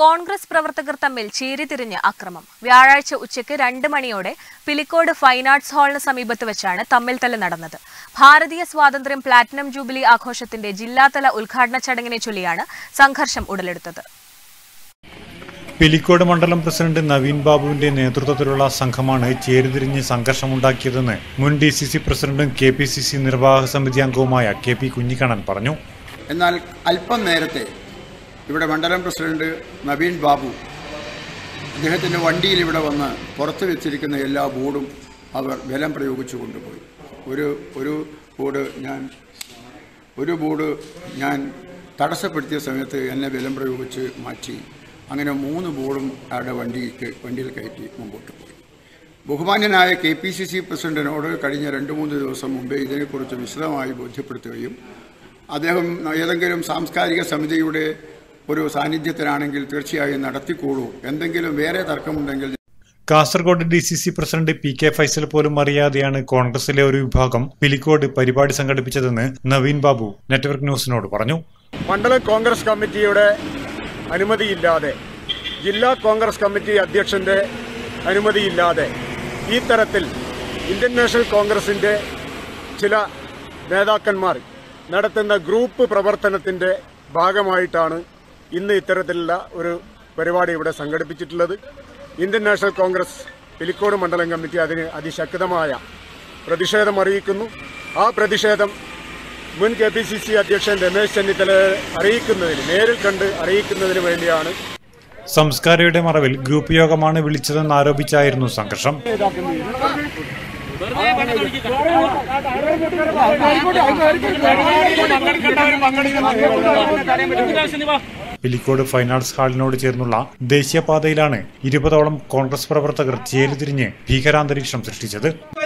കോൺഗ്രസ് പ്രവർത്തകർ തമ്മിൽ ചേരിതിരിഞ്ഞ് അക്രമം വ്യാഴാഴ്ച ഉച്ചയ്ക്ക് രണ്ട് മണിയോടെ പിലിക്കോട് ഫൈൻ ആർട്സ് ഹാളിന് സമീപത്ത് വെച്ചാണ് തമ്മിൽത്തല്ല് നടന്നത് ഭാരതീയ സ്വാതന്ത്ര്യം പ്ലാറ്റിനം ജൂബിലി ആഘോഷത്തിന്റെ ജില്ലാതല ഉദ്ഘാടന ചടങ്ങിനെ ചൊല്ലിയാണ് സംഘർഷം ഉടലെടുത്തത് പിലിക്കോട് മണ്ഡലം പ്രസിഡന്റ് നവീൻ ബാബുവിന്റെ നേതൃത്വത്തിലുള്ള സംഘമാണ് ചേരിതിരിഞ്ഞ് സംഘർഷമുണ്ടാക്കിയതെന്ന് മുൻ ഡി സി സി പ്രസിഡന്റും കെ പി സി സി നിർവാഹക സമിതി അംഗവുമായ കെ പി കുഞ്ഞിക്കണ്ണൻ പറഞ്ഞു എന്നാൽ അല്പം നേരത്തെ ഇവിടെ മണ്ഡലം പ്രസിഡന്റ് നവീൻ ബാബു അദ്ദേഹത്തിൻ്റെ വണ്ടിയിൽ ഇവിടെ വന്ന് പുറത്ത് വെച്ചിരിക്കുന്ന എല്ലാ ബോർഡും അവർ ബലം പ്രയോഗിച്ചു കൊണ്ടുപോയി ഒരു ഒരു ബോർഡ് ഞാൻ ഒരു ബോർഡ് ഞാൻ തടസ്സപ്പെടുത്തിയ സമയത്ത് എന്നെ ബലം പ്രയോഗിച്ച് മാറ്റി അങ്ങനെ മൂന്ന് ബോർഡും അയാളുടെ വണ്ടിക്ക് വണ്ടിയിൽ കയറ്റി മുമ്പോട്ട് പോയി ബഹുമാന്യനായ കെ പി സി സി പ്രസിഡന്റിനോട് കഴിഞ്ഞ രണ്ട് മൂന്ന് ദിവസം മുമ്പേ ഇതിനെക്കുറിച്ച് വിശദമായി ബോധ്യപ്പെടുത്തുകയും അദ്ദേഹം ഏതെങ്കിലും സാംസ്കാരിക സമിതിയുടെ ഒരു സാന്നിധ്യത്തിലാണെങ്കിൽ തീർച്ചയായും നടത്തിക്കോളൂ എന്തെങ്കിലും വേറെ തർക്കമുണ്ടെങ്കിൽ Kasaragod D C C president P K Faisal പോലും അറിയാതെയാണ് കോൺഗ്രസിലെ ഒരു വിഭാഗം പിലിക്കോട് പരിപാടി സംഘടിപ്പിച്ചതെന്ന് നവീൻ ബാബു നെറ്റ്വർക്ക് ന്യൂസിനോട് പറഞ്ഞു മണ്ഡലം കോൺഗ്രസ് കമ്മിറ്റിയുടെ അനുമതിയില്ലാതെ ജില്ലാ കോൺഗ്രസ് കമ്മിറ്റി അധ്യക്ഷന്റെ അനുമതിയില്ലാതെ ഈ തരത്തിൽ ഇന്ത്യൻ നാഷണൽ കോൺഗ്രസിന്റെ ചില നേതാക്കന്മാർ നടത്തുന്ന ഗ്രൂപ്പ് പ്രവർത്തനത്തിന്റെ ഭാഗമായിട്ടാണ് ഇന്ന് ഇത്തരത്തിലുള്ള ഒരു പരിപാടി ഇവിടെ സംഘടിപ്പിച്ചിട്ടുള്ളത് ഇന്ത്യൻ നാഷണൽ കോൺഗ്രസ് പിലിക്കോട് മണ്ഡലം കമ്മിറ്റി അതിന് അതിശക്തമായ പ്രതിഷേധം അറിയിക്കുന്നു ആ പ്രതിഷേധം മുൻ കെ പി സി സി അധ്യക്ഷൻ രമേശ് ചെന്നിത്തലയെ അറിയിക്കുന്നതിന് നേരിൽ കണ്ട് അറിയിക്കുന്നതിന് വേണ്ടിയാണ് സംസ്കാരയുടെ മറവിൽ ഗ്രൂപ്പ് യോഗമാണ് വിളിച്ചതെന്ന് ആരോപിച്ചായിരുന്നു സംഘർഷം പിലിക്കോട് ഫൈൻ ആർട്സ് ഹാളിനോട് ചേർന്നുള്ള ദേശീയപാതയിലാണ് ഇരുപതോളം കോൺഗ്രസ് പ്രവർത്തകർ ചേരിതിരിഞ്ഞ് ഭീകരാന്തരീക്ഷം സൃഷ്ടിച്ചത്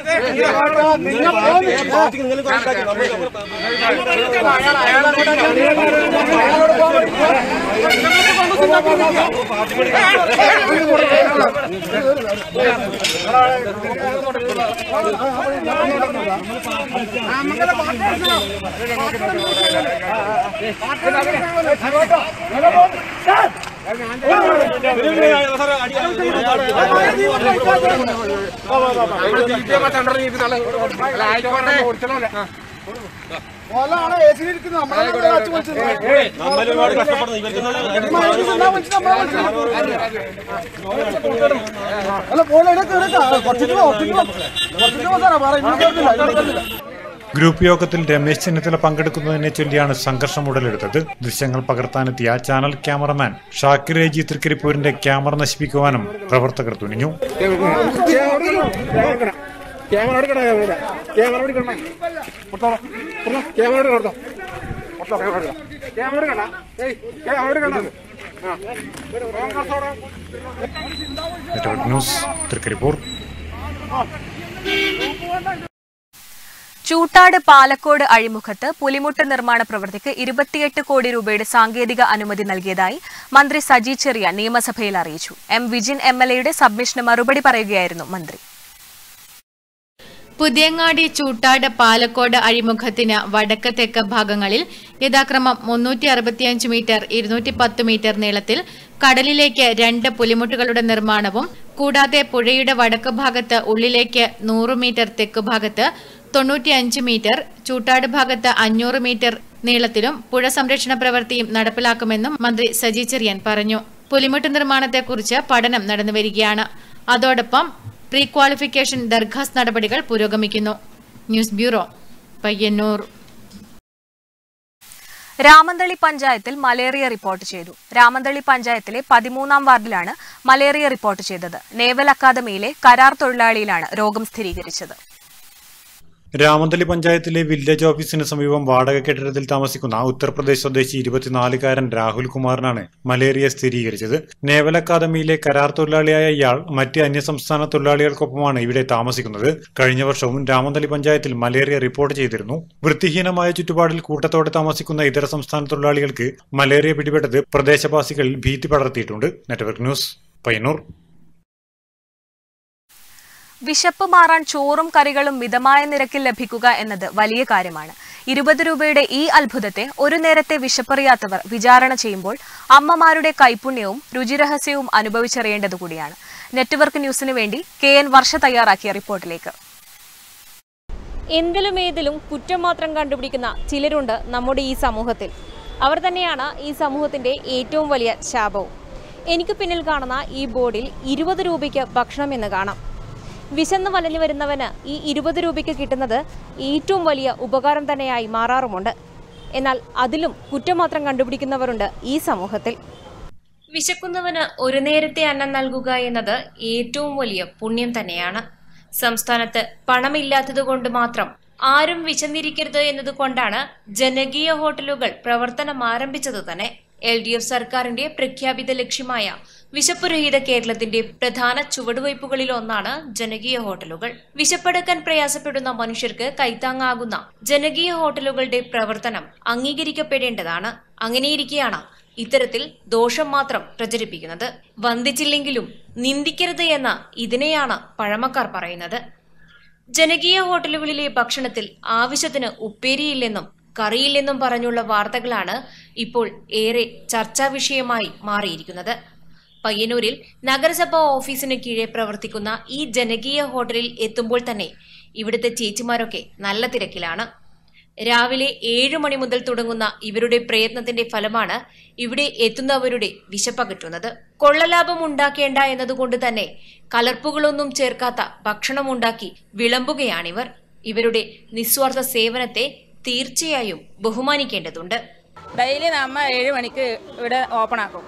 ഗ്രൂപ്പ് യോഗത്തിൽ രമേശ് ചെന്നിത്തല പങ്കെടുക്കുന്നതിനെ ചൊല്ലിയാണ് സംഘർഷം ഉടലെടുത്തത് ദൃശ്യങ്ങൾ പകർത്താനെത്തിയ ചാനൽ ക്യാമറമാൻ ഷാക്കിർ രജി തൃക്കരിപ്പൂരിന്റെ ക്യാമറ നശിപ്പിക്കുവാനും പ്രവർത്തകർ തുനിഞ്ഞു നെറ്റ്വർക്ക് ന്യൂസ് തൃക്കരിപ്പൂർ ചൂട്ടാട് പാലക്കോട് അഴിമുഖത്ത് പുലിമുട്ട് നിർമ്മാണ പ്രവൃത്തിക്ക് ഇരുപത്തിയെട്ട് കോടി രൂപയുടെ സാങ്കേതിക അനുമതി നൽകിയതായി മന്ത്രി സജി ചെറിയാൻ നിയമസഭയിൽ അറിയിച്ചു എം വിജിൻ എം എൽ എയുടെ സബ്മിഷന് മറുപടി പറയുകയായിരുന്നു മന്ത്രി പുതിയങ്ങാടി ചൂട്ടാട് പാലക്കോട് അഴിമുഖത്തിന് വടക്ക് തെക്ക് ഭാഗങ്ങളിൽ യഥാക്രമം മുന്നൂറ്റി അറുപത്തിയഞ്ച് മീറ്റർ ഇരുന്നൂറ്റി പത്ത് മീറ്റർ നീളത്തിൽ കടലിലേക്ക് രണ്ട് പുലിമുട്ടുകളുടെ നിർമ്മാണവും കൂടാതെ പുഴയുടെ വടക്ക് ഭാഗത്ത് ഉള്ളിലേക്ക് നൂറ് മീറ്റർ തെക്ക് ഭാഗത്ത് തൊണ്ണൂറ്റിയഞ്ച് മീറ്റർ ചൂട്ടാട് ഭാഗത്ത് അഞ്ഞൂറ് മീറ്റർ നീളത്തിലും പുഴ സംരക്ഷണ പ്രവൃത്തിയും നടപ്പിലാക്കുമെന്നും മന്ത്രി സജി ചെറിയാൻ പറഞ്ഞു പുലിമുട്ട് നിർമ്മാണത്തെക്കുറിച്ച് പഠനം നടന്നുവരികയാണ് അതോടൊപ്പം പ്രീ ക്വാളിഫിക്കേഷൻ ദർഖാസ് നടപടികൾ പുരോഗമിക്കുന്നു ന്യൂസ് ബ്യൂറോ പയ്യന്നൂർ രാമന്തളി പഞ്ചായത്തിൽ മലേറിയ റിപ്പോർട്ട് ചെയ്തു രാമന്തളി പഞ്ചായത്തിലെ പതിമൂന്നാം വാർഡിലാണ് മലേറിയ റിപ്പോർട്ട് ചെയ്തത് നേവൽ അക്കാദമിയിലെ കരാർ തൊഴിലാളിയിലാണ് രോഗം സ്ഥിരീകരിച്ചത് രാമന്തലി പഞ്ചായത്തിലെ വില്ലേജ് ഓഫീസിന് സമീപം വാടക കെട്ടിടത്തിൽ താമസിക്കുന്ന ഉത്തർപ്രദേശ് സ്വദേശി ഇരുപത്തിനാലുകാരൻ രാഹുൽ കുമാറിനാണ് മലേറിയ സ്ഥിരീകരിച്ചത് നേവൽ അക്കാദമിയിലെ കരാർ തൊഴിലാളിയായ ഇയാൾ മറ്റ് അന്യസംസ്ഥാന തൊഴിലാളികൾക്കൊപ്പമാണ് ഇവിടെ താമസിക്കുന്നത് കഴിഞ്ഞ വർഷവും രാമന്തലി പഞ്ചായത്തിൽ മലേറിയ റിപ്പോർട്ട് ചെയ്തിരുന്നു വൃത്തിഹീനമായ ചുറ്റുപാടിൽ കൂട്ടത്തോടെ താമസിക്കുന്ന ഇതര സംസ്ഥാന തൊഴിലാളികൾക്ക് മലേറിയ പിടിപെട്ടത് പ്രദേശവാസികളിൽ ഭീതി പടർത്തിയിട്ടുണ്ട് നെറ്റ്വർക്ക് ന്യൂസ് പയ്യന്നൂർ വിശപ്പ് മാറാൻ ചോറും കറികളും മിതമായ നിരക്കിൽ ലഭിക്കുക എന്നത് വലിയ കാര്യമാണ് ഇരുപത് രൂപയുടെ ഈ അത്ഭുതത്തെ ഒരു നേരത്തെ വിശപ്പറിയാത്തവർ വിചാരണ ചെയ്യുമ്പോൾ അമ്മമാരുടെ കൈപുണ്യവും രുചിരഹസ്യവും അനുഭവിച്ചറിയേണ്ടതുകൂടിയാണ് നെറ്റ്വർക്ക് ന്യൂസിനു വേണ്ടി കെ എൻ വർഷ തയ്യാറാക്കിയ റിപ്പോർട്ടിലേക്ക് എന്തിലും ഏതിലും കുറ്റം മാത്രം കണ്ടുപിടിക്കുന്ന ചിലരുണ്ട് നമ്മുടെ ഈ സമൂഹത്തിൽ അവർ തന്നെയാണ് ഈ സമൂഹത്തിൻ്റെ ഏറ്റവും വലിയ ശാപവും എനിക്ക് പിന്നിൽ കാണുന്ന ഈ ബോർഡിൽ ഇരുപത് രൂപയ്ക്ക് ഭക്ഷണം എന്ന് കാണാം വിശന്ന് വലഞ്ഞു വരുന്നവന് ഈ ഇരുപത് രൂപയ്ക്ക് കിട്ടുന്നത് ഏറ്റവും വലിയ ഉപകാരം തന്നെയായി മാറാറുമുണ്ട് എന്നാൽ അതിലും കുറ്റം മാത്രം കണ്ടുപിടിക്കുന്നവരുണ്ട് ഈ സമൂഹത്തിൽ വിശക്കുന്നവന് ഒരു നേരത്തെ അന്നം നൽകുക എന്നത് ഏറ്റവും വലിയ പുണ്യം തന്നെയാണ് സംസ്ഥാനത്ത് പണമില്ലാത്തതുകൊണ്ട് മാത്രം ആരും വിശന്നിരിക്കരുത് എന്നതുകൊണ്ടാണ് ജനകീയ ഹോട്ടലുകൾ പ്രവർത്തനം ആരംഭിച്ചത് തന്നെ എൽ ഡി എഫ് സർക്കാരിന്റെ പ്രഖ്യാപിത ലക്ഷ്യമായ വിശപ്പുരഹിത കേരളത്തിന്റെ പ്രധാന ചുവടുവയ്പുകളിൽ ഒന്നാണ് ജനകീയ ഹോട്ടലുകൾ വിശപ്പടക്കാൻ പ്രയാസപ്പെടുന്ന മനുഷ്യർക്ക് കൈത്താങ്ങാകുന്ന ജനകീയ ഹോട്ടലുകളുടെ പ്രവർത്തനം അംഗീകരിക്കപ്പെടേണ്ടതാണ് അങ്ങനെയിരിക്കെയാണ് ഇത്തരത്തിൽ ദോഷം മാത്രം പ്രചരിപ്പിക്കുന്നത് വന്ദിച്ചില്ലെങ്കിലും നിന്ദിക്കരുത് എന്ന ഇതിനെയാണ് പഴമക്കാർ പറയുന്നത് ജനകീയ ഹോട്ടലുകളിലെ ഭക്ഷണത്തിൽ ആവശ്യത്തിന് ഉപ്പേരിയില്ലെന്നും കറിയില്ലെന്നും പറഞ്ഞുള്ള വാർത്തകളാണ് ഇപ്പോൾ ഏറെ ചർച്ചാ വിഷയമായി മാറിയിരിക്കുന്നത് പയ്യന്നൂരിൽ നഗരസഭാ ഓഫീസിന് കീഴെ പ്രവർത്തിക്കുന്ന ഈ ജനകീയ ഹോട്ടലിൽ എത്തുമ്പോൾ തന്നെ ഇവിടുത്തെ ചേച്ചിമാരൊക്കെ നല്ല തിരക്കിലാണ് രാവിലെ ഏഴു മണി മുതൽ തുടങ്ങുന്ന ഇവരുടെ പ്രയത്നത്തിന്റെ ഫലമാണ് ഇവിടെ എത്തുന്നവരുടെ വിശപ്പകറ്റുന്നത് കൊള്ളലാഭം ഉണ്ടാക്കേണ്ട എന്നതുകൊണ്ട് തന്നെ കലർപ്പുകളൊന്നും ചേർക്കാത്ത ഭക്ഷണമുണ്ടാക്കി വിളമ്പുകയാണിവർ ഇവരുടെ നിസ്വാർത്ഥ സേവനത്തെ തീർച്ചയായും ബഹുമാനിക്കേണ്ടതുണ്ട് ഡെയിലി നമ്മ ഏഴ് മണിക്ക് ഇവിടെ ഓപ്പൺ ആക്കും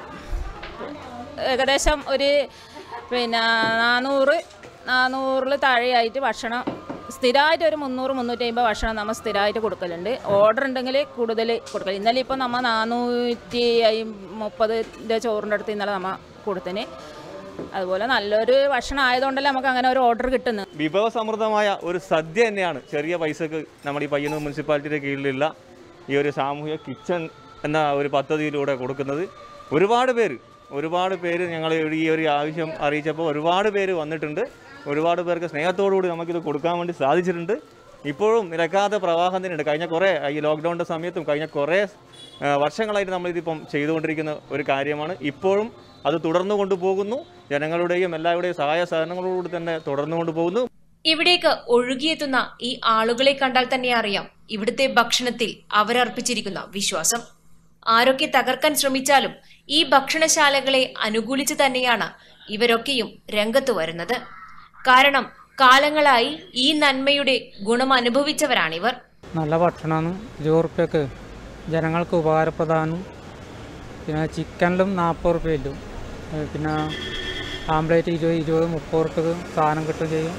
ഏകദേശം ഒരു പിന്നെ നാനൂറ് നാനൂറിൽ താഴെയായിട്ട് ഭക്ഷണം സ്ഥിരമായിട്ട് ഒരു മുന്നൂറ് മുന്നൂറ്റി അമ്പത് ഭക്ഷണം നമ്മൾ സ്ഥിരമായിട്ട് കൊടുക്കലുണ്ട് ഓർഡർ ഉണ്ടെങ്കിൽ കൂടുതൽ കൊടുക്കൽ ഇന്നലെ ഇപ്പോൾ നമ്മൾ നാനൂറ്റി മുപ്പതിൻ്റെ ചോറിൻ്റെ അടുത്ത് ഇന്നലെ നമ്മൾ കൊടുത്തിന് അതുപോലെ നല്ലൊരു ഭക്ഷണം ആയതുകൊണ്ടല്ലേ നമുക്ക് അങ്ങനെ ഒരു ഓർഡർ കിട്ടുന്നത് വിഭവസമൃദ്ധമായ ഒരു സദ്യ തന്നെയാണ് ചെറിയ പൈസക്ക് നമ്മുടെ ഈ പയ്യന്നൂർ മുനിസിപ്പാലിറ്റിയുടെ കീഴിലുള്ള ഈ ഒരു സാമൂഹിക കിച്ചൺ എന്ന ഒരു പദ്ധതിയിലൂടെ കൊടുക്കുന്നത് ഒരുപാട് പേര് ഒരുപാട് പേര് ഞങ്ങൾ ഈ ഒരു ആവശ്യം അറിയിച്ചപ്പോൾ ഒരുപാട് പേര് വന്നിട്ടുണ്ട് ഒരുപാട് പേർക്ക് സ്നേഹത്തോടുകൂടി നമുക്കിത് കൊടുക്കാൻ വേണ്ടി സാധിച്ചിട്ടുണ്ട് ഇപ്പോഴും നിരക്കാത്ത പ്രവാഹം തന്നെയുണ്ട് കഴിഞ്ഞ കുറേ ഈ ലോക്ക്ഡൗണിൻ്റെ സമയത്തും കഴിഞ്ഞ കുറേ ആ, വർഷങ്ങളായിട്ട് നമ്മളിതിപ്പം ചെയ്തുകൊണ്ടിരിക്കുന്ന ഒരു കാര്യമാണ് ഇപ്പോഴും അത് തുടർന്നു കൊണ്ടുപോകുന്നു ജനങ്ങളുടെയും എല്ലാവരുടെയും സഹായ സഹകരണങ്ങളോടുകൂടി തന്നെ തുടർന്നു കൊണ്ടുപോകുന്നു ഇവിടേക്ക് ഒഴുകിയെത്തുന്ന ഈ ആളുകളെ കണ്ടാൽ തന്നെ അറിയാം ഇവിടുത്തെ ഭക്ഷണത്തിൽ അവരർപ്പിച്ചിരിക്കുന്ന വിശ്വാസം ആരൊക്കെ തകർക്കാൻ ശ്രമിച്ചാലും ഈ ഭക്ഷണശാലകളെ അനുകൂലിച്ച് തന്നെയാണ് ഇവരൊക്കെയും രംഗത്ത് വരുന്നത് കാരണം കാലങ്ങളായി ഈ നന്മയുടെ ഗുണം അനുഭവിച്ചവരാണിവർ നല്ല ഭക്ഷണമാണ് ഇരുപത് റുപ്യക്ക് ജനങ്ങൾക്ക് ഉപകാരപ്രദമാണ് പിന്നെ ചിക്കനിലും നാൽപ്പത് റുപ്യയിലും പിന്നെ ആംപ്ലേറ്റ് ഇരുപത് ഇരുപത് മുപ്പത് റുപ്യക്ക് സാധനം കിട്ടുകയും ചെയ്യും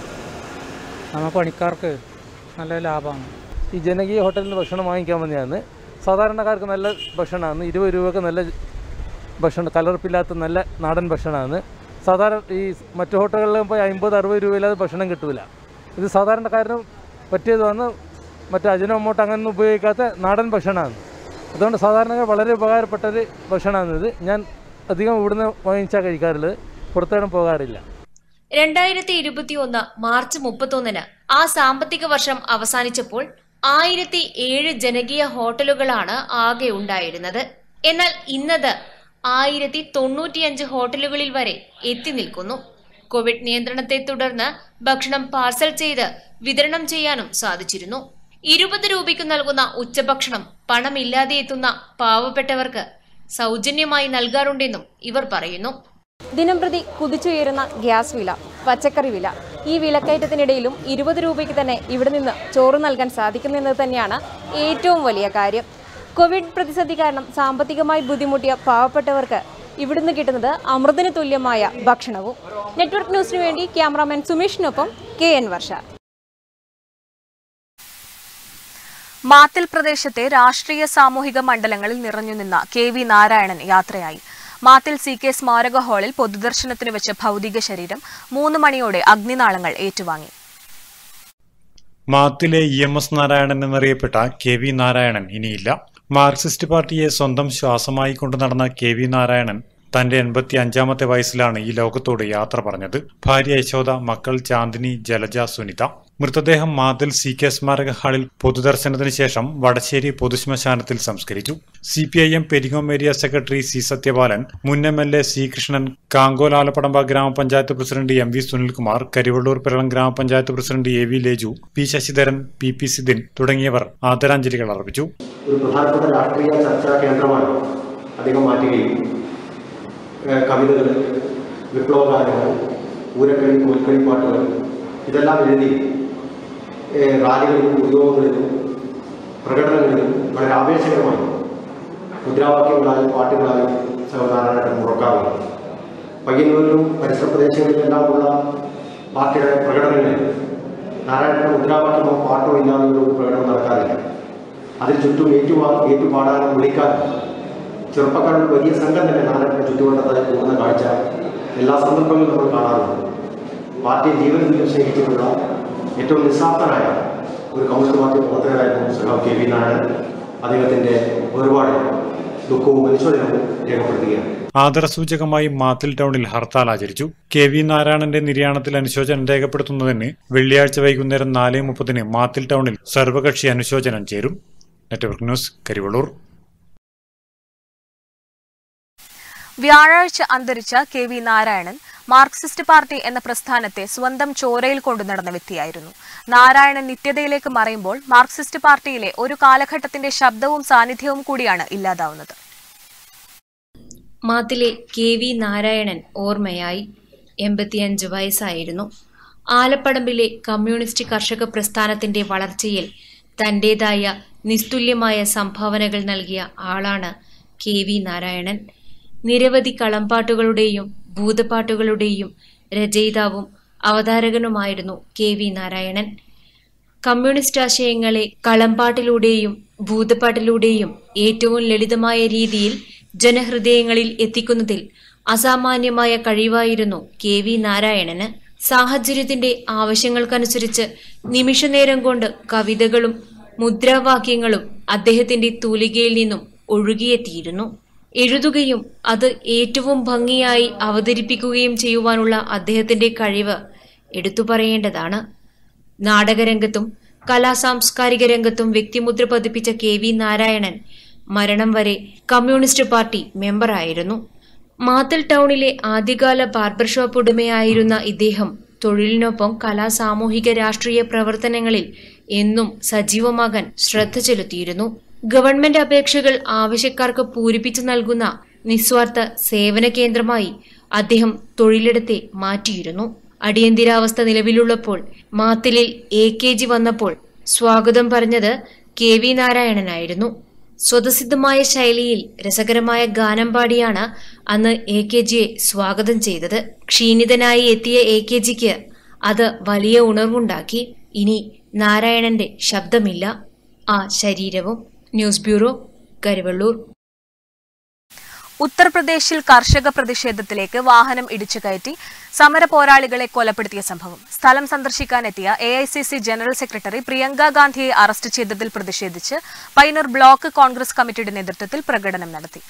നമ്മൾ പണിക്കാർക്ക് നല്ല ലാഭമാണ് ഈ ജനകീയ ഹോട്ടലിൽ ഭക്ഷണം വാങ്ങിക്കാൻ വന്നതാണ് സാധാരണക്കാർക്ക് നല്ല ഭക്ഷണമാണ് ഇരുപത് രൂപക്ക് നല്ല ഭക്ഷണം കലർപ്പില്ലാത്ത നല്ല നാടൻ ഭക്ഷണമാണ് സാധാരണ ഈ മറ്റു ഹോട്ടലുകളിലും പോയി അമ്പത് അറുപത് രൂപയില്ലാതെ ഭക്ഷണം കിട്ടൂല ഇത് സാധാരണക്കാരന് പറ്റിയതാണ് മറ്റു അജിനോമോട്ട് അങ്ങനെ ഉപയോഗിക്കാത്ത നാടൻ ഭക്ഷണമാണ് അതുകൊണ്ട് സാധാരണക്കാർ വളരെ ഉപകാരപ്പെട്ട ഒരു ഭക്ഷണമാണ് ഇത് ഞാൻ അധികം ഇവിടുന്ന് വാങ്ങിച്ചാൽ കഴിക്കാറുള്ളത് പുറത്തേടും പോകാറില്ല രണ്ടായിരത്തി ഇരുപത്തിയൊന്ന് മാർച്ച് മുപ്പത്തൊന്നിന് ആ സാമ്പത്തിക വർഷം അവസാനിച്ചപ്പോൾ ആയിരത്തി ഏഴ് ജനകീയ ഹോട്ടലുകളാണ് ആകെ ഉണ്ടായിരുന്നത് എന്നാൽ ഇന്നത് ആയിരത്തി തൊണ്ണൂറ്റിയഞ്ച് ഹോട്ടലുകളിൽ വരെ എത്തി നിൽക്കുന്നു കോവിഡ് നിയന്ത്രണത്തെ തുടർന്ന് ഭക്ഷണം പാർസൽ ചെയ്ത് വിതരണം ചെയ്യാനും സാധിച്ചിരുന്നു ഇരുപത് രൂപയ്ക്ക് നൽകുന്ന ഉച്ചഭക്ഷണം പണമില്ലാതെ എത്തുന്ന പാവപ്പെട്ടവർക്ക് സൗജന്യമായി നൽകാറുണ്ടെന്നും ഇവർ പറയുന്നു ദിനംപ്രതി കുതിച്ചുയരുന്ന ഗ്യാസ് വില പച്ചക്കറി വില ഈ വിലക്കയറ്റത്തിനിടയിലും ഇരുപത് രൂപയ്ക്ക് തന്നെ ഇവിടെ നിന്ന് ചോറ് നൽകാൻ സാധിക്കുന്നെന്നത് തന്നെയാണ് ഏറ്റവും വലിയ കാര്യം കോവിഡ് പ്രതിസന്ധി കാരണം സാമ്പത്തികമായി ബുദ്ധിമുട്ടിയ പാവപ്പെട്ടവർക്ക് ഇവിടുന്ന് കിട്ടുന്നത് അമൃതിന് തുല്യമായ ഭക്ഷണവും നെറ്റ്വർക്ക് ന്യൂസിനു വേണ്ടി ക്യാമറാമാൻ സുമേഷിനൊപ്പം കെ എൻ വർഷ മാത്തിൽ പ്രദേശത്തെ രാഷ്ട്രീയ സാമൂഹിക മണ്ഡലങ്ങളിൽ നിറഞ്ഞുനിന്ന കെ വി നാരായണൻ യാത്രയായി മാത്തിൽ സി കെ സ്മാരക ഹാളിൽ പൊതുദർശനത്തിന് വെച്ച ഭൗതിക ശരീരം മൂന്ന് മണിയോടെ അഗ്നിനാളങ്ങൾ ഏറ്റുവാങ്ങി മാത്തിലെ ഇ എം എസ് നാരായണൻ എന്നറിയപ്പെട്ട കെ വി നാരായണൻ ഇനിയില്ല മാർക്സിസ്റ്റ് പാർട്ടിയെ സ്വന്തം ശ്വാസമായി കൊണ്ടു നടന്ന കെ വി നാരായണൻ തന്റെ എൺപത്തി അഞ്ചാമത്തെ വയസ്സിലാണ് ഈ ലോകത്തോട് യാത്ര പറഞ്ഞത് ഭാര്യ യശോദ മക്കൾ ചാന്ദിനി ജലജ സുനിത മൃതദേഹം മാതിൽ സി കെ സ്മാരക ഹാളിൽ പൊതുദർശനത്തിന് ശേഷം വടശ്ശേരി പൊതുശ്മശാനത്തിൽ സംസ്കരിച്ചു C P I M Peringome area secretary C Sathyapalan മുൻ M L A C Krishnan Kankol Alappadamba ഗ്രാമപഞ്ചായത്ത് president M V Sunilkumar Karivellur Piralam ഗ്രാമപഞ്ചായത്ത് president A V Leju P Sasidharan P P Sidin തുടങ്ങിയവർ ആദരാഞ്ജലികൾ അർപ്പിച്ചു ഒരു പ്രധാനപ്പെട്ട രാഷ്ട്രീയ ചർച്ചാ കേന്ദ്രമായി അദ്ദേഹം മാറ്റുകയും ഏഹ് കവിതകൾ വിപ്ലവഗാനങ്ങൾ ഊരക്കളി കോൽക്കളി പാട്ടുകൾ ഇതെല്ലാം എഴുതി ഏഹ് റാലികളിലും ഉദ്യോഗങ്ങളിലും പ്രകടനങ്ങളിലും വളരെ ആവേശകരമായി മുദ്രാവാക്യങ്ങളായും പാട്ടുകളായും സർവനാരായണൻ മുറക്കാറുണ്ട് പയ്യന്നൂരിലും പരിസര പ്രദേശങ്ങളിലെല്ലാം ഉള്ള പാർട്ടിയുടെ പ്രകടനങ്ങളിൽ നാരായണന്റെ മുദ്രാവാക്യമോ പാട്ടോ ഇല്ലാതെ ഒരു പ്രകടനം നടക്കാറില്ല അതിന് ചുറ്റും ഏറ്റുപാ ഏറ്റുപാടാനും വിളിക്കാനും ചെറുപ്പക്കാരുടെ വലിയ സംഘം തന്നെ നാരായണന്റെ ചുറ്റുവട്ടത്തായി പോകുന്ന കാഴ്ച എല്ലാ സന്ദർഭങ്ങളിലും നമ്മൾ കാണാറുണ്ട് പാർട്ടിയെ ജീവൻ തുല്യം സ്നേഹിച്ചിട്ടുള്ള ഏറ്റവും നിസ്സാർത്ഥനായ ഒരു കമ്മ്യൂണിസ്റ്റ് പാർട്ടി പ്രവർത്തകരായിരുന്നു സഖാവ് കെ വി നാരായണൻ അദ്ദേഹത്തിന്റെ ഒരുപാട് ദുഃഖവും അനുശോചനവും രേഖപ്പെടുത്തുകയാണ് ആദരസൂചകമായി മാത്തിൽ ടൗണിൽ ഹർത്താൽ ആചരിച്ചു കെ വി നാരായണന്റെ നിര്യാണത്തിൽ അനുശോചനം രേഖപ്പെടുത്തുന്നതിന് വെള്ളിയാഴ്ച വൈകുന്നേരം നാല് മുപ്പതിന് മാത്തിൽ ടൗണിൽ സർവകക്ഷി അനുശോചനം ചേരും നെറ്റ്വർക്ക് ന്യൂസ് കരിവള്ളൂർ വ്യാഴാഴ്ച അന്തരിച്ച K V Narayanan Marxist party എന്ന പ്രസ്ഥാനത്തെ സ്വന്തം ചോരയിൽ കൊണ്ടു നടന്ന വ്യക്തിയായിരുന്നു നാരായണൻ നിത്യതയിലേക്ക് മറയുമ്പോൾ മാർക്സിസ്റ്റ് പാർട്ടിയിലെ ഒരു കാലഘട്ടത്തിന്റെ ശബ്ദവും സാന്നിധ്യവും കൂടിയാണ് ഇല്ലാതാവുന്നത് മാത്തിലെ കെ വി നാരായണൻ ഓർമ്മയായി എൺപത്തിയഞ്ച് വയസ്സായിരുന്നു ആലപ്പടമ്പിലെ കമ്മ്യൂണിസ്റ്റ് കർഷക പ്രസ്ഥാനത്തിന്റെ വളർച്ചയിൽ തന്റേതായ നിസ്തുല്യമായ സംഭാവനകൾ നൽകിയ ആളാണ് കെ വി നാരായണൻ നിരവധി കളംപാട്ടുകളുടെയും ഭൂതപ്പാട്ടുകളുടെയും രചയിതാവും അവതാരകനുമായിരുന്നു കെ വി നാരായണൻ കമ്മ്യൂണിസ്റ്റ് ആശയങ്ങളെ കളംപാട്ടിലൂടെയും ഭൂതപ്പാട്ടിലൂടെയും ഏറ്റവും ലളിതമായ രീതിയിൽ ജനഹൃദയങ്ങളിൽ എത്തിക്കുന്നതിൽ അസാമാന്യമായ കഴിവായിരുന്നു കെ വി നാരായണന് സാഹചര്യത്തിന്റെ ആവശ്യങ്ങൾക്കനുസരിച്ച് നിമിഷനേരം കൊണ്ട് കവിതകളും മുദ്രാവാക്യങ്ങളും അദ്ദേഹത്തിന്റെ തൂലികയിൽ നിന്നും ഒഴുകിയെത്തിയിരുന്നു എഴുതുകയും അത് ഏറ്റവും ഭംഗിയായി അവതരിപ്പിക്കുകയും ചെയ്യുവാനുള്ള അദ്ദേഹത്തിന്റെ കഴിവ് എടുത്തു പറയേണ്ടതാണ് നാടകരംഗത്തും കലാസാംസ്കാരിക രംഗത്തും വ്യക്തിമുദ്ര പതിപ്പിച്ച കെ വി നാരായണൻ മരണം വരെ കമ്മ്യൂണിസ്റ്റ് പാർട്ടി മെമ്പറായിരുന്നു മാത്തൽ ടൗണിലെ ആദ്യകാല ബാർബർ ഷോപ്പ് ഉടമയായിരുന്ന ഇദ്ദേഹം തൊഴിലിനൊപ്പം കലാ സാമൂഹിക രാഷ്ട്രീയ പ്രവർത്തനങ്ങളിൽ എന്നും സജീവമാകാൻ ശ്രദ്ധ ചെലുത്തിയിരുന്നു ഗവൺമെന്റ് അപേക്ഷകൾ ആവശ്യക്കാർക്ക് പൂരിപ്പിച്ചു നൽകുന്ന നിസ്വാർത്ഥ സേവന കേന്ദ്രമായി അദ്ദേഹം തൊഴിലിടത്തെ മാറ്റിയിരുന്നു അടിയന്തരാവസ്ഥ നിലവിലുള്ളപ്പോൾ മാത്തിലിൽ എ കെ ജി വന്നപ്പോൾ സ്വാഗതം പറഞ്ഞത് കെ വി നാരായണനായിരുന്നു സ്വതസിദ്ധമായ ശൈലിയിൽ രസകരമായ ഗാനം പാടിയാണ് അന്ന് എ കെ ജിയെ സ്വാഗതം ചെയ്തത് ക്ഷീണിതനായി എത്തിയ എ കെ ജിക്ക് അത് വലിയ ഉണർവുണ്ടാക്കി ഇനി നാരായണന്റെ ശബ്ദമില്ല ആ ശരീരവും ന്യൂസ് ബ്യൂറോ കരിവള്ളൂർ ഉത്തർപ്രദേശിൽ കർഷക പ്രതിഷേധത്തിലേക്ക് വാഹനം ഇടിച്ചു കയറ്റി സമര പോരാളികളെ കൊലപ്പെടുത്തിയ സംഭവം സ്ഥലം സന്ദർശിക്കാനെത്തിയ A I C C general secretary Priyanka ഗാന്ധിയെ അറസ്റ്റ് ചെയ്തതിൽ പ്രതിഷേധിച്ച് പയ്യന്നൂർ ബ്ലോക്ക് കോൺഗ്രസ് കമ്മിറ്റിയുടെ നേതൃത്വത്തിൽ പ്രകടനം നടത്തി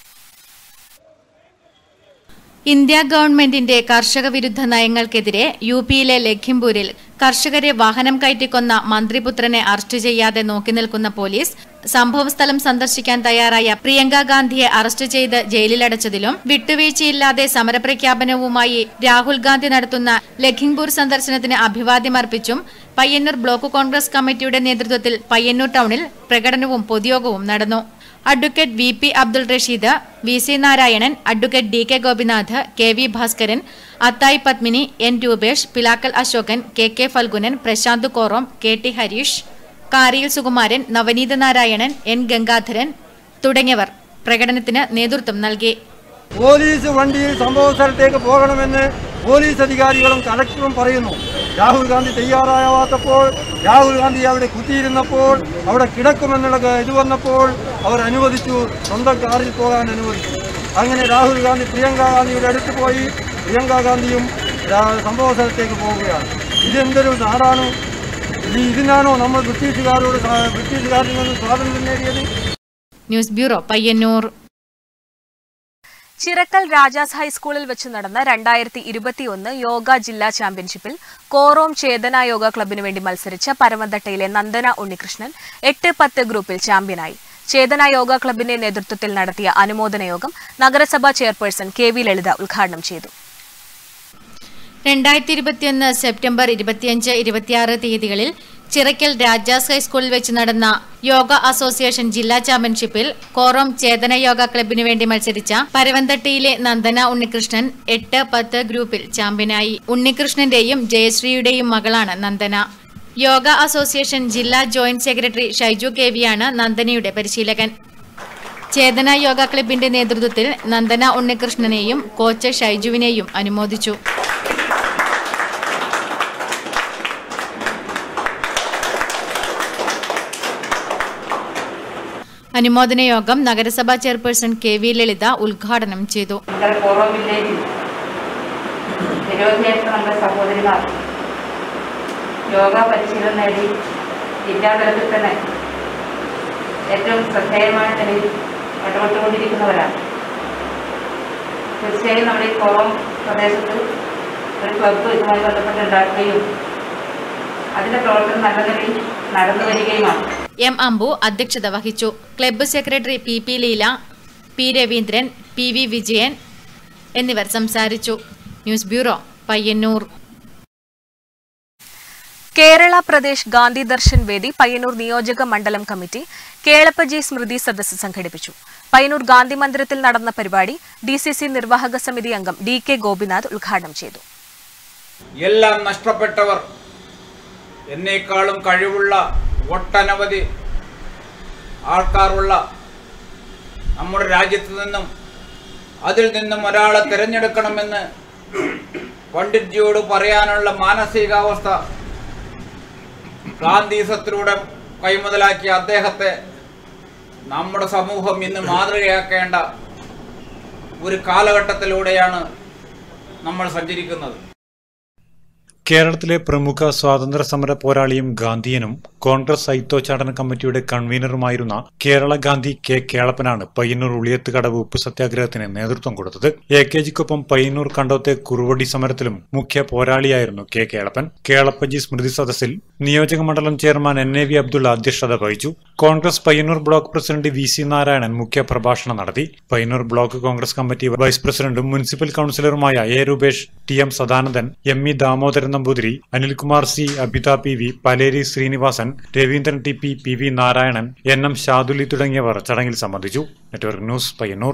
ഇന്ത്യ ഗവൺമെന്റിന്റെ കർഷക വിരുദ്ധ നയങ്ങൾക്കെതിരെ യു പിയിലെ ലഖിംപൂരിൽ കർഷകരെ വാഹനം കയറ്റിക്കൊന്ന മന്ത്രിപുത്രനെ അറസ്റ്റ് ചെയ്യാതെ നോക്കി നിൽക്കുന്ന പോലീസ് സംഭവസ്ഥലം സന്ദർശിക്കാൻ തയ്യാറായ പ്രിയങ്ക ഗാന്ധിയെ അറസ്റ്റ് ചെയ്ത് ജയിലിലടച്ചതിലും വിട്ടുവീഴ്ചയില്ലാതെ സമരപ്രഖ്യാപനവുമായി രാഹുൽ ഗാന്ധി നടത്തുന്ന ലഖിംപൂർ സന്ദർശനത്തിന് അഭിവാദ്യമർപ്പിച്ചും പയ്യന്നൂർ ബ്ലോക്ക് കോൺഗ്രസ് കമ്മിറ്റിയുടെ നേതൃത്വത്തിൽ പയ്യന്നൂർ ടൗണിൽ പ്രകടനവും പൊതുയോഗവും നടന്നു advocate V P Abdul Rasheed V C Narayanan advocate D K Gopinath K V Bhaskaran Athayi Padmini N Rupesh Pilakkal Ashokan K K Phalgunan Prashanth Korom K T Harish Kariyil Sukumaran Navaneetha Narayanan N Gangadharan തുടങ്ങിയവർ പ്രകടനത്തിന് നേതൃത്വം നൽകി പോലീസ് വണ്ടിയിൽ സംഭവ സ്ഥലത്തേക്ക് പോകണമെന്ന് പോലീസ് അധികാരികളും കലക്ടറും പറയുന്നു രാഹുൽ ഗാന്ധി തയ്യാറാവാത്തപ്പോൾ രാഹുൽ ഗാന്ധി അവിടെ കുത്തിയിരുന്നപ്പോൾ അവിടെ കിടക്കുമെന്നുള്ള ഇത് വന്നപ്പോൾ അവർ അനുവദിച്ചു സ്വന്തം കാറിൽ പോകാൻ അനുവദിച്ചു അങ്ങനെ രാഹുൽ ഗാന്ധി പ്രിയങ്ക ഗാന്ധിയുടെ അടുത്ത് പോയി പ്രിയങ്ക ഗാന്ധിയും രാ- സംഭവ സ്ഥലത്തേക്ക് പോവുകയാണ് ഇതെന്തൊരു നാടാണ് ഈ ഇതിനാണോ നമ്മൾ ബ്രിട്ടീഷുകാരോട് സാ- ബ്രിട്ടീഷുകാരിൽ നിന്ന് സ്വാതന്ത്ര്യം നേടിയത് ന്യൂസ് ബ്യൂറോ പയ്യന്നൂർ ചിറക്കൽ രാജാസ് ഹൈസ്കൂളിൽ വെച്ച് നടന്ന രണ്ടായിരത്തി ഇരുപത്തിയൊന്ന് യോഗ ജില്ലാ ചാമ്പ്യൻഷിപ്പിൽ കോറോം ചേതന യോഗ ക്ലബിനു വേണ്ടി മത്സരിച്ച പരമന്തട്ടയിലെ നന്ദന ഉണ്ണികൃഷ്ണൻ എട്ട് പത്ത് ഗ്രൂപ്പിൽ ചാമ്പ്യനായി ചേതന യോഗ ക്ലബിന്റെ നേതൃത്വത്തിൽ നടത്തിയ അനുമോദന യോഗം നഗരസഭാ ചെയർപേഴ്സൺ കെ വി ലളിത ഉദ്ഘാടനം ചെയ്തു രണ്ടായിരത്തി ഇരുപത്തിയൊന്ന് സെപ്റ്റംബർ ഇരുപത്തിയഞ്ച് ഇരുപത്തിയാറ് തീയതികളിൽ ചിറക്കൽ രാജാസ് ഹൈസ്കൂളിൽ വെച്ച് നടന്ന യോഗ അസോസിയേഷൻ ജില്ലാ ചാമ്പ്യൻഷിപ്പിൽ കോറം ചേതന യോഗ ക്ലബിനു വേണ്ടി മത്സരിച്ച പരവന്തട്ടിയിലെ നന്ദന ഉണ്ണികൃഷ്ണൻ എട്ട് പത്ത് ഗ്രൂപ്പിൽ ചാമ്പ്യനായി ഉണ്ണികൃഷ്ണന്റെയും ജയശ്രീയുടെയും മകളാണ് നന്ദന യോഗ അസോസിയേഷൻ ജില്ലാ ജോയിന്റ് സെക്രട്ടറി ഷൈജു കെ വിയാണ് നന്ദനയുടെ പരിശീലകൻ ചേതന യോഗ ക്ലബിന്റെ നേതൃത്വത്തിൽ നന്ദന ഉണ്ണികൃഷ്ണനെയും കോച്ച് ഷൈജുവിനെയും അനുമോദിച്ചു അനുമോദന യോഗം നഗരസഭാ ചെയർപേഴ്സൺ കെ വി ലളിത ഉദ്ഘാടനം ചെയ്തു നമ്മുടെ കോറോ വില്ലേജിൽ നിരവധിയായിട്ടുള്ള നമ്മുടെ സഹോദരിമാർ യോഗ പരിശീലനം നേടി ജില്ലാതലത്തിൽ തന്നെ ഏറ്റവും ശ്രദ്ധേയമായ നിലയിൽ ഇടപെട്ടുകൊണ്ടിരിക്കുന്നവരാണ് തീർച്ചയായും നമ്മുടെ ഈ കോറം പ്രദേശത്ത് ഒരു ക്ലബ്ബ് ഇതുമായി ബന്ധപ്പെട്ട് ഉണ്ടാക്കുകയും അതിൻ്റെ പ്രവർത്തനം നല്ല നിലയിൽ നടന്നു വരികയുമാണ് എം അമ്പു അധ്യക്ഷത വഹിച്ചു club secretary P P Leela P Raveendran P V Vijayan എന്നിവർ സംസാരിച്ചു ന്യൂസ് ബ്യൂറോ പയ്യന്നൂർ കേരള പ്രദേശ് ഗാന്ധി ദർശൻ വേദി പയ്യന്നൂർ നിയോജക മണ്ഡലം കമ്മിറ്റി കേളപ്പജി സ്മൃതി സദസ്സ് സംഘടിപ്പിച്ചു പയ്യന്നൂർ ഗാന്ധി മന്ദിരത്തിൽ നടന്ന പരിപാടി ഡി സി സി നിർവാഹക സമിതി അംഗം ഡി കെ ഗോപിനാഥ് ഉദ്ഘാടനം ചെയ്തു എല്ലാം നഷ്ടപ്പെട്ടവർ എന്നേക്കാളും കഴിവുള്ള ഒട്ടനവധി ആൾക്കാരുള്ള നമ്മുടെ രാജ്യത്ത് നിന്നും അതിൽ നിന്നും ഒരാളെ തിരഞ്ഞെടുക്കണമെന്ന് പണ്ഡിറ്റ്ജിയോട് പറയാനുള്ള മാനസികാവസ്ഥ ഗാന്ധീസത്തിലൂടെ കൈമുതലാക്കിയ അദ്ദേഹത്തെ നമ്മുടെ സമൂഹം ഇന്ന് മാതൃകയാക്കേണ്ട ഒരു കാലഘട്ടത്തിലൂടെയാണ് നമ്മൾ സഞ്ചരിക്കുന്നത് കേരളത്തിലെ പ്രമുഖ സ്വാതന്ത്ര്യ സമര പോരാളിയും ഗാന്ധിയനും കോൺഗ്രസ് ഐത്തോച്ചാടന കമ്മിറ്റിയുടെ കൺവീനറുമായിരുന്ന കേരള ഗാന്ധി കെ കേളപ്പനാണ് പയ്യന്നൂർ ഉളിയത്ത് കടവ് ഉപ്പ് സത്യാഗ്രഹത്തിന് നേതൃത്വം കൊടുത്തത് എ കെ ജിക്കൊപ്പം പയ്യന്നൂർ കണ്ടോത്തെ കുറുവടി സമരത്തിലും മുഖ്യ പോരാളിയായിരുന്നു കെ കേളപ്പൻ കേളപ്പജി സ്മൃതി സദസ്സിൽ നിയോജക മണ്ഡലം chairman N A V Abdulla അധ്യക്ഷത വഹിച്ചു Congress Payyanur block president V C Narayanan മുഖ്യ പ്രഭാഷണം നടത്തി Payyanur block Congress committee vice പ്രസിഡന്റും മുനിസിപ്പൽ കൌൺസിലറുമായ A Rupesh T M Sadanandan M E Damodaran Namboothiri Anilkumar C Abitha P V Paleri Srinivasan Raveendran T P P V Narayanan N M Shaduli തുടങ്ങിയവർ ചടങ്ങിൽ സംബന്ധിച്ചു നെറ്റ്വർക്ക് ന്യൂസ് പയ്യന്നൂർ